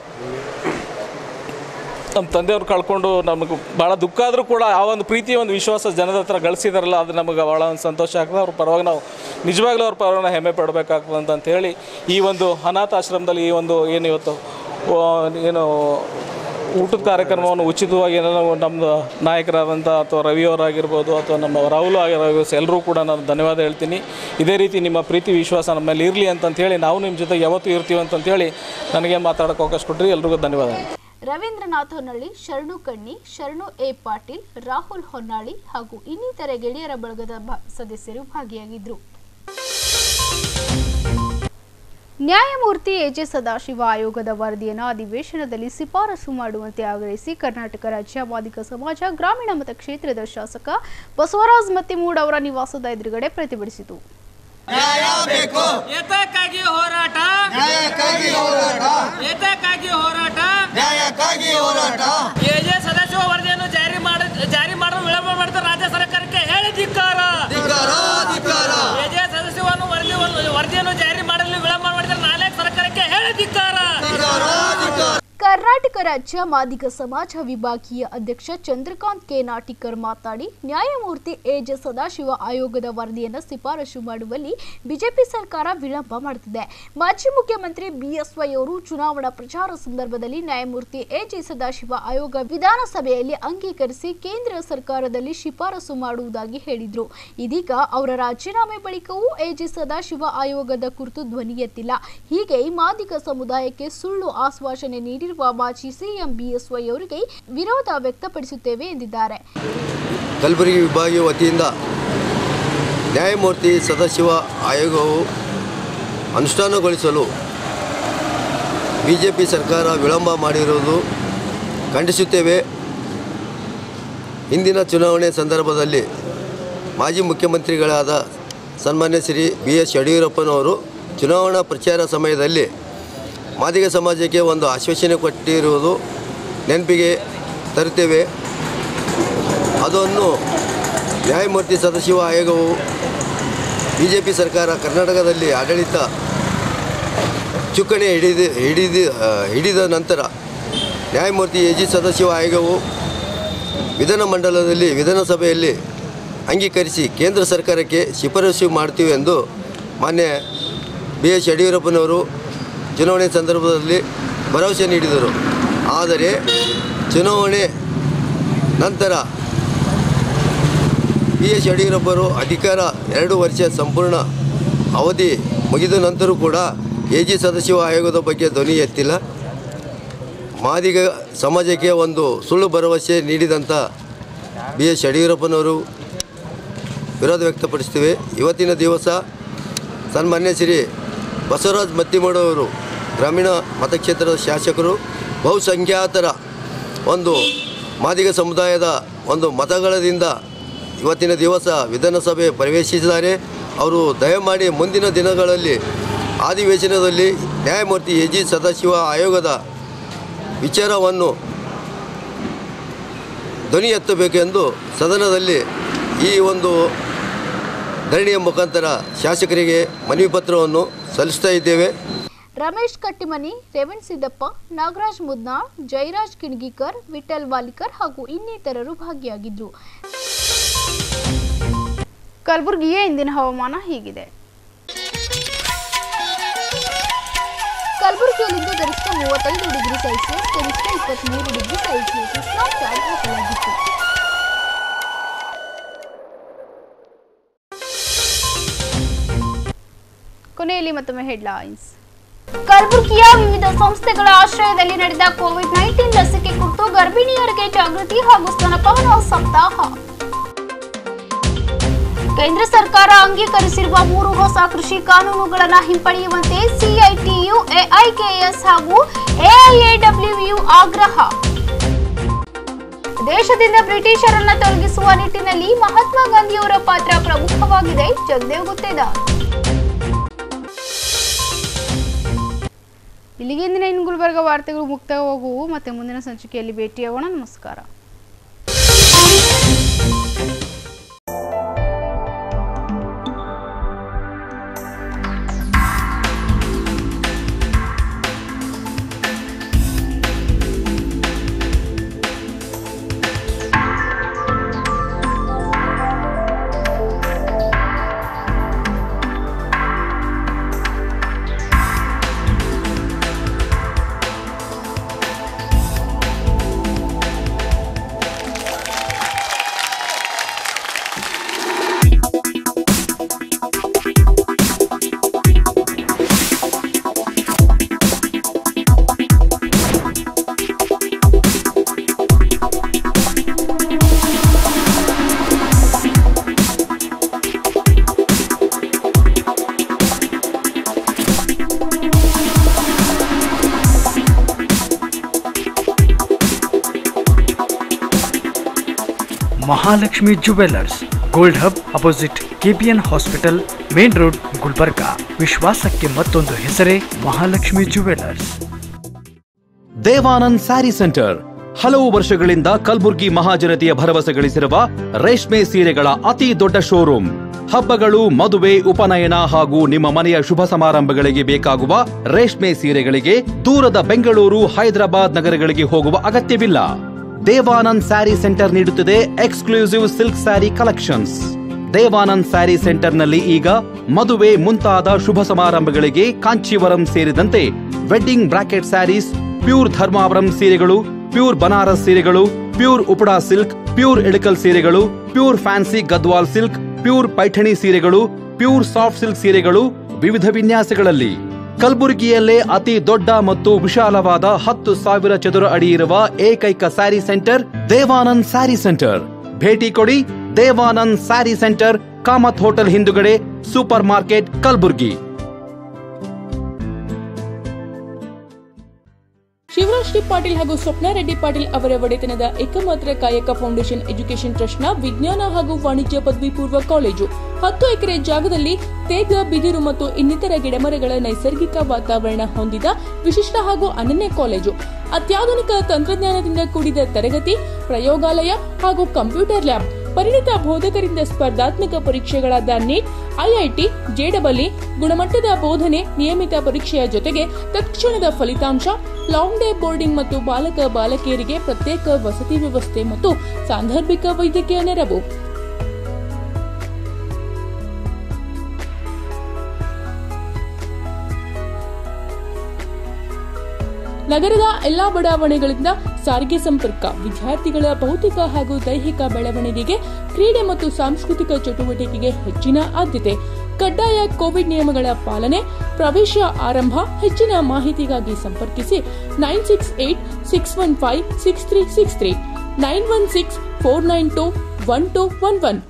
ನಮ್ಮ ತಂದೆಯವ್ರು ಕಳ್ಕೊಂಡು ನಮಗೆ ಭಾಳ ದುಃಖ ಆದರೂ ಕೂಡ ಆ ಒಂದು ಪ್ರೀತಿ ಒಂದು ವಿಶ್ವಾಸ ಜನದ ಹತ್ರ ಗಳಿಸಿದಾರಲ್ಲ ಅದು ನಮಗೆ ಭಾಳ ಒಂದು ಸಂತೋಷ ಆಗ್ತದೆ ಅವ್ರ ಪರವಾಗಿ ನಾವು ನಿಜವಾಗ್ಲೂ ಅವ್ರ ಪರವಾಗಿ ನಾವು ಹೆಮ್ಮೆ ಪಡಬೇಕಾಗ್ತದೆ ಅಂತ ಹೇಳಿ ಈ ಒಂದು ಅನಾಥ ಆಶ್ರಮದಲ್ಲಿ ಈ ಒಂದು ಏನು ಇವತ್ತು ಆ, ಏನು ಊಟದ ಕಾರ್ಯಕ್ರಮವನ್ನು ಉಚಿತವಾಗಿ ಏನಾದ್ರು ನಮ್ಮದು ನಾಯಕರಾದಂಥ ಅಥವಾ ರವಿಯವರಾಗಿರ್ಬೋದು ಅಥವಾ ನಮ್ಮ ರಾಹುಲ್ ಆಗಿರೋ ಎಲ್ಲರೂ ಕೂಡ ನಾನು ಧನ್ಯವಾದ ಹೇಳ್ತೀನಿ ಇದೇ ರೀತಿ ನಿಮ್ಮ ಪ್ರೀತಿ ವಿಶ್ವಾಸ ನಮ್ಮ ಮೇಲೆ ಇರಲಿ ಅಂತಂತ ಹೇಳಿ ನಾವು ನಿಮ್ಮ ಜೊತೆ ಯಾವತ್ತೂ ಇರ್ತೀವಿ ಅಂತಂತೇಳಿ ನನಗೆ ಮಾತಾಡೋಕೆ ಅವಕಾಶ ಕೊಟ್ಟರಿ ಎಲ್ರಿಗೂ ಧನ್ಯವಾದ ರವೀಂದ್ರನಾಥ್ ಹೊನ್ನಳ್ಳಿ ಶರಣು ಕಣ್ಣಿ ಶರಣು ಎ ಪಾಟೀಲ್ ರಾಹುಲ್ ಹೊನ್ನಾಳಿ ಹಾಗೂ ಇನ್ನಿತರೆ ಗೆಳೆಯರ ಬಳಗದ ಭಾ- ಸದಸ್ಯರು ಭಾಗಿಯಾಗಿದ್ದರು ನ್ಯಾಯಮೂರ್ತಿ ಎಜೆ ಸದಾಶಿವ ಆಯೋಗದ ವರದಿಯನ್ನು ಅಧಿವೇಶನದಲ್ಲಿ ಶಿಫಾರಸು ಮಾಡುವಂತೆ ಆಗ್ರಹಿಸಿ ಕರ್ನಾಟಕ ರಾಜ್ಯ ಮಾದಿಗ ಸಮಾಜ ಗ್ರಾಮೀಣ ಮತಕ್ಷೇತ್ರದ ಶಾಸಕ ಬಸವರಾಜ್ ಮತ್ತಿಮೂಡ್ ಅವರ ನಿವಾಸದ ಎದುರುಗಡೆ ಪ್ರತಿಭಟಿಸಿತು ಏತಕ್ಕಾಗಿ ಹೋರಾಟ ನ್ಯಾಯಕ್ಕಾಗಿ ಹೋರಾಟ ಏತಕ್ಕಾಗಿ ಹೋರಾಟ ನ್ಯಾಯಕ್ಕಾಗಿ ಹೋರಾಟ ಎಜೆ ಸದಸ್ಯ ವರದಿಯನ್ನು ಜಾರಿ ಮಾಡ ಜಾರಿ ಮಾಡಲು ವಿಳಂಬ ಮಾಡಿದ ರಾಜ್ಯ ಸರ್ಕಾರಕ್ಕೆ ಹೇಳಿ ಧಿಕ್ಕಾರ ಧಿಕ್ಕಾರ, ಧಿಕ್ಕಾರ. ಎಜೆ ಸದಸ್ಯವನ್ನು ವರದಿ ವರದಿಯನ್ನು ಜಾರಿ ಮಾಡಲು ವಿಳಂಬ ಮಾಡಿದ ನಾಲ್ಕು ಸರ್ಕಾರಕ್ಕೆ ಹೇಳಿ ಧಿಕ್ಕಾರ ಕರ್ನಾಟಕ ರಾಜ್ಯ ಮಾದಿಗ ಸಮಾಜ ವಿಭಾಗೀಯ ಅಧ್ಯಕ್ಷ ಚಂದ್ರಕಾಂತ್ ಕೆ ನಾಟಿಕರ್ ಮಾತನಾಡಿ ನ್ಯಾಯಮೂರ್ತಿ ಎಜೆ ಸದಾಶಿವ ಆಯೋಗದ ವರದಿಯನ್ನು ಶಿಫಾರಸು ಮಾಡುವಲ್ಲಿ ಬಿಜೆಪಿ ಸರ್ಕಾರ ವಿಳಂಬ ಮಾಡುತ್ತಿದೆ ಮಾಜಿ ಮುಖ್ಯಮಂತ್ರಿ ಬಿಎಸ್ವೈ ಅವರು ಚುನಾವಣಾ ಪ್ರಚಾರ ಸಂದರ್ಭದಲ್ಲಿ ನ್ಯಾಯಮೂರ್ತಿ ಎಜೆ ಸದಾಶಿವ ಆಯೋಗ ವಿಧಾನಸಭೆಯಲ್ಲಿ ಅಂಗೀಕರಿಸಿ ಕೇಂದ್ರ ಸರ್ಕಾರದಲ್ಲಿ ಶಿಫಾರಸು ಮಾಡುವುದಾಗಿ ಹೇಳಿದ್ರು ಇದೀಗ ಅವರ ರಾಜೀನಾಮೆ ಬಳಿಕವೂ ಎಜೆ ಸದಾಶಿವ ಆಯೋಗದ ಕುರಿತು ಧ್ವನಿ ಎತ್ತಿಲ್ಲ ಹೀಗೆ ಮಾದಿಗ ಸಮುದಾಯಕ್ಕೆ ಸುಳ್ಳು ಆಶ್ವಾಸನೆ ನೀಡಿರುವ ಮಾಜಿ ಸಿಎಂ ಬಿಎಸ್ವೈ ಅವರಿಗೆ ವಿರೋಧ ವ್ಯಕ್ತಪಡಿಸುತ್ತೇವೆ ಎಂದಿದ್ದಾರೆ ಕಲಬುರಗಿ ವಿಭಾಗೀಯ ವತಿಯಿಂದ ನ್ಯಾಯಮೂರ್ತಿ ಸದಾಶಿವ ಆಯೋಗವು ಅನುಷ್ಠಾನಗೊಳಿಸಲು ಬಿ ಜೆ ಪಿ ಸರ್ಕಾರ ವಿಳಂಬ ಮಾಡಿರುವುದು ಖಂಡಿಸುತ್ತೇವೆ ಹಿಂದಿನ ಚುನಾವಣೆ ಸಂದರ್ಭದಲ್ಲಿ ಮಾಜಿ ಮುಖ್ಯಮಂತ್ರಿಗಳಾದ ಸನ್ಮಾನ್ಯ ಶ್ರೀ ಬಿ ಎಸ್ ಯಡಿಯೂರಪ್ಪನವರು ಚುನಾವಣಾ ಪ್ರಚಾರ ಸಮಯದಲ್ಲಿ ಮಾದಿಗ ಸಮಾಜಕ್ಕೆ ಒಂದು ಆಶ್ವಾಸನೆ ಕೊಟ್ಟಿರುವುದು ನೆನಪಿಗೆ ತರುತ್ತೇವೆ ಅದನ್ನು ನ್ಯಾಯಮೂರ್ತಿ ಸದಾಶಿವ ಆಯೋಗವು ಬಿ ಜೆ ಪಿ ಸರ್ಕಾರ ಕರ್ನಾಟಕದಲ್ಲಿ ಆಡಳಿತ ಚುಕ್ಕಾಣಿ ಹಿಡಿದು ಹಿಡಿದು ಆ, ಹಿಡಿದ ನಂತರ ನ್ಯಾಯಮೂರ್ತಿ ಎ ಜಿ ಸದಾಶಿವ ಆಯೋಗವು ವಿಧಾನಮಂಡಲದಲ್ಲಿ ವಿಧಾನಸಭೆಯಲ್ಲಿ ಅಂಗೀಕರಿಸಿ ಕೇಂದ್ರ ಸರ್ಕಾರಕ್ಕೆ ಶಿಫಾರಸು ಮಾಡ್ತೀವಿ ಎಂದು ಮಾನ್ಯ ಬಿ ಎಸ್ ಯಡಿಯೂರಪ್ಪನವರು ಚುನಾವಣೆ ಸಂದರ್ಭದಲ್ಲಿ ಭರವಸೆ ನೀಡಿದರು ಆದರೆ ಚುನಾವಣೆ ನಂತರ ಬಿ ಎಸ್ ಯಡಿಯೂರಪ್ಪರು ಅಧಿಕಾರ ಎರಡು ವರ್ಷ ಸಂಪೂರ್ಣ ಅವಧಿ ಮುಗಿದ ನಂತರ ಕೂಡ ಎ ಜಿ ಸದಸ್ಯ ಆಯೋಗದ ಬಗ್ಗೆ ಧ್ವನಿ ಎತ್ತಿಲ್ಲ ಮಾದಿಗ ಸಮಾಜಕ್ಕೆ ಒಂದು ಸುಳ್ಳು ಭರವಸೆ ನೀಡಿದಂಥ ಬಿ ಎಸ್ ಯಡಿಯೂರಪ್ಪನವರು ವಿರೋಧ ವ್ಯಕ್ತಪಡಿಸ್ತೀವಿ ಇವತ್ತಿನ ದಿವಸ ಸನ್ಮಾನ್ಯ ಶ್ರೀ ಬಸವರಾಜ್ ಮತ್ತಿಮಡವರು ಗ್ರಾಮೀಣ ಮತಕ್ಷೇತ್ರದ ಶಾಸಕರು ಬಹುಸಂಖ್ಯಾತರ ಒಂದು ಮಾದಿಗ ಸಮುದಾಯದ ಒಂದು ಮತಗಳದಿಂದ ಇವತ್ತಿನ ದಿವಸ ವಿಧಾನಸಭೆ ಪ್ರವೇಶಿಸಿದ್ದಾರೆ ಅವರು ದಯಮಾಡಿ ಮುಂದಿನ ದಿನಗಳಲ್ಲಿ ಅಧಿವೇಶನದಲ್ಲಿ ನ್ಯಾಯಮೂರ್ತಿ ಎ ಜಿ ಸದಾಶಿವ ಆಯೋಗದ ವಿಚಾರವನ್ನು ಧ್ವನಿ ಎತ್ತಬೇಕೆಂದು ಸದನದಲ್ಲಿ ಈ ಒಂದು ಧರಣಿಯ ಮುಖಾಂತರ ಶಾಸಕರಿಗೆ ಮನವಿ ಪತ್ರವನ್ನು ಸಲ್ಲಿಸ್ತಾ ಇದ್ದೇವೆ ರಮೇಶ್ ಕಟ್ಟಿಮನಿ ರೇವಣ್ ಸಿದ್ದಪ್ಪ ನಾಗರಾಜ್ ಮುದ್ನಾಳ್ ಜಯರಾಜ್ ಕಿಣಗಿಕರ್ ವಿಠಲ್ ವಾಲಿಕರ್ ಹಾಗೂ ಇನ್ನಿತರರು ಭಾಗಿಯಾಗಿದ್ದರು ಕಲಬುರಗಿಯ ಇಂದಿನ ಹವಾಮಾನ ಹೀಗಿದೆ ಕಲಬುರಗಿಯಲ್ಲಿಂದು ಗರಿಷ್ಠ ಮೂವತ್ತೈದು ಡಿಗ್ರಿ ಸೆಲ್ಸಿಯಸ್ ಕನಿಷ್ಠ ಇಪ್ಪತ್ತ್ಮೂರು ಡಿಗ್ರಿ ಸೆಲ್ಸಿಯಸ್ ಉಷ್ಣಾಂಶ ದಾಖಲಾಗಿತ್ತು ಕೊನೆಯಲ್ಲಿ ಮತ್ತೊಮ್ಮೆ ಹೆಡ್ಲೈನ್ಸ್ ಕಲಬುರಗಿಯ ವಿವಿಧ ಸಂಸ್ಥೆಗಳ ಆಶ್ರಯದಲ್ಲಿ ನಡೆದ ಕೋವಿಡ್ ನೈನ್ಟೀನ್ ಲಸಿಕೆ ಕುರಿತು ಗರ್ಭಿಣಿಯರಿಗೆ ಜಾಗೃತಿ ಹಾಗೂ ಸ್ತನಪಾನ ಸಪ್ತಾಹ ಕೇಂದ್ರ ಸರ್ಕಾರ ಅಂಗೀಕರಿಸಿರುವ ಮೂರು ಹೊಸ ಕೃಷಿ ಕಾನೂನುಗಳನ್ನು ಹಿಂಪಡೆಯುವಂತೆ ಸಿಐಟಿಯು ಎಐಕೆಎಸ್ ಹಾಗೂ ಎಐಎಡಬ್ಲ್ಯೂಯು ಆಗ್ರಹ ದೇಶದಿಂದ ಬ್ರಿಟಿಷರನ್ನ ತೊಲಗಿಸುವ ನಿಟ್ಟಿನಲ್ಲಿ ಮಹಾತ್ಮ ಗಾಂಧಿಯವರ ಪಾತ್ರ ಪ್ರಮುಖವಾಗಿದೆ ಜಗದೇವ್ ಗುತ್ತೇದಾರ್ ಇಲ್ಲಿಗೆ ಇಂದಿನ ಇನ್ನು ಗುಲ್ಬರ್ಗ ವಾರ್ತೆಗಳು ಮುಕ್ತವಾಗುವು ಮತ್ತೆ ಮುಂದಿನ ಸಂಚಿಕೆಯಲ್ಲಿ ಭೇಟಿಯಾಗೋಣ ನಮಸ್ಕಾರ Mahalakshmi jewellers gold hub opposite KPN hospital main road Gulbarga ವಿಶ್ವಾಸಕ್ಕೆ ಮತ್ತೊಂದು ಹೆಸರೇ ಮಹಾಲಕ್ಷ್ಮಿ ಜುವೆಲ್ಲರ್ಸ್ ದೇವಾನಂದ್ ಸ್ಯಾರಿ ಸೆಂಟರ್ ಹಲವು ವರ್ಷಗಳಿಂದ ಕಲ್ಬುರ್ಗಿ ಮಹಾಜನತೆಯ ಭರವಸೆ ಗಳಿಸಿರುವ ರೇಷ್ಮೆ ಸೀರೆಗಳ ಅತಿ ದೊಡ್ಡ ಶೋರೂಮ್ ಹಬ್ಬಗಳು ಮದುವೆ ಉಪನಯನ ಹಾಗೂ ನಿಮ್ಮ ಮನೆಯ ಶುಭ ಸಮಾರಂಭಗಳಿಗೆ ಬೇಕಾಗುವ ರೇಷ್ಮೆ ಸೀರೆಗಳಿಗೆ ದೂರದ ಬೆಂಗಳೂರು ಹೈದರಾಬಾದ್ ನಗರಗಳಿಗೆ ಹೋಗುವ ಅಗತ್ಯವಿಲ್ಲ ದೇವಾನಂದ್ ಸ್ಯಾರಿ ಸೆಂಟರ್ ನೀಡುತ್ತಿದೆ exclusive silk sari collections Devanand sari ಸೆಂಟರ್ನಲ್ಲಿ ಈಗ ಮದುವೆ ಮುಂತಾದ ಶುಭ ಸಮಾರಂಭಗಳಿಗೆ ಕಾಂಚೀವರಂ ಸೇರಿದಂತೆ wedding brocade saris pure Dharmavaram ಸೀರೆಗಳು ಪ್ಯೂರ್ ಬನಾರಸ್ ಸೀರೆಗಳು pure Uppada silk pure Ilkal ಸೀರೆಗಳು pure fancy Gadwal silk pure Paithani ಸೀರೆಗಳು ಪ್ಯೂರ್ ಸಾಫ್ಟ್ ಸಿಲ್ಕ್ ಸೀರೆಗಳು ವಿವಿಧ ವಿನ್ಯಾಸಗಳಲ್ಲಿ ಕಲಬುರಗಿಯಲ್ಲೇ ಅತಿ ದೊಡ್ಡ ಮತ್ತು ವಿಶಾಲವಾದ ಹತ್ತು ಸಾವಿರ ಚದುರ ಅಡಿ ಇರುವ ಏಕೈಕ ಸ್ಯಾರಿ ಸೆಂಟರ್ ದೇವಾನಂದ್ ಸ್ಯಾರಿ ಸೆಂಟರ್ ಭೇಟಿ ಕೊಡಿ ದೇವಾನಂದ್ ಸ್ಯಾರಿ ಸೆಂಟರ್ ಕಾಮತ್ ಹೋಟೆಲ್ ಹಿಂದುಗಡೆ ಸೂಪರ್ ಮಾರ್ಕೆಟ್ ಕಲಬುರ್ಗಿ ಶಿವರಾಜ್ ಶ್ರೀ ಪಾಟೀಲ್ ಹಾಗೂ ಸ್ವಪ್ನ ರೆಡ್ಡಿ ಪಾಟೀಲ್ ಅವರ ಒಡೆತನದ ಏಕಮಾತ್ರ ಕಾಯಕ ಫೌಂಡೇಶನ್ ಎಜುಕೇಷನ್ ಟ್ರಸ್ಟ್ನ ವಿಜ್ಞಾನ ಹಾಗೂ ವಾಣಿಜ್ಯ ಪದವಿ ಪೂರ್ವ ಕಾಲೇಜು ಹತ್ತು ಎಕರೆ ಜಾಗದಲ್ಲಿ ತೇಗ ಬಿದಿರು ಮತ್ತು ಇನ್ನಿತರ ಗಿಡಮರಗಳ ನೈಸರ್ಗಿಕ ವಾತಾವರಣ ಹೊಂದಿದ ವಿಶಿಷ್ಟ ಹಾಗೂ ಅನನ್ಯ ಕಾಲೇಜು ಅತ್ಯಾಧುನಿಕ ತಂತ್ರಜ್ಞಾನದಿಂದ ಕೂಡಿದ ತರಗತಿ ಪ್ರಯೋಗಾಲಯ ಹಾಗೂ ಕಂಪ್ಯೂಟರ್ ಲ್ಯಾಬ್ ಪರಿಣಿತ ಬೋಧಕರಿಂದ ಸ್ಪರ್ಧಾತ್ಮಕ ಪರೀಕ್ಷೆಗಳಾದ ನೀಟ್ ಐಐಟಿ ಜೆಡಬ್ಲ್ಇ ಗುಣಮಟ್ಟದ ಬೋಧನೆ ನಿಯಮಿತ ಪರೀಕ್ಷೆಯ ಜೊತೆಗೆ ತತ್ಕ್ಷಣದ ಫಲಿತಾಂಶ ಲಾಂಗ್ ಡೇ ಬೋರ್ಡಿಂಗ್ ಮತ್ತು ಬಾಲಕ ಬಾಲಕಿಯರಿಗೆ ಪ್ರತ್ಯೇಕ ವಸತಿ ವ್ಯವಸ್ಥೆ ಮತ್ತು ಸಾಂದರ್ಭಿಕ ವೈದ್ಯಕೀಯ ನೆರವು ನಗರದ ಎಲ್ಲಾ ಬಡಾವಣೆಗಳಿಂದ ಸಾರಿಗೆ ಸಂಪರ್ಕ ವಿದ್ಯಾರ್ಥಿಗಳ ಭೌತಿಕ ಹಾಗೂ ದೈಹಿಕ ಬೆಳವಣಿಗೆಗೆ ಕ್ರೀಡೆ ಮತ್ತು ಸಾಂಸ್ಕೃತಿಕ ಚಟುವಟಿಕೆಗೆ ಹೆಚ್ಚಿನ ಆದ್ಯತೆ ಕಡ್ಡಾಯ ಕೋವಿಡ್ ನಿಯಮಗಳ ಪಾಲನೆ ಪ್ರವೇಶ ಆರಂಭ ಹೆಚ್ಚಿನ ಮಾಹಿತಿಗಾಗಿ ಸಂಪರ್ಕಿಸಿ nine six eight six one five six three six three nine one six four nine two one two one one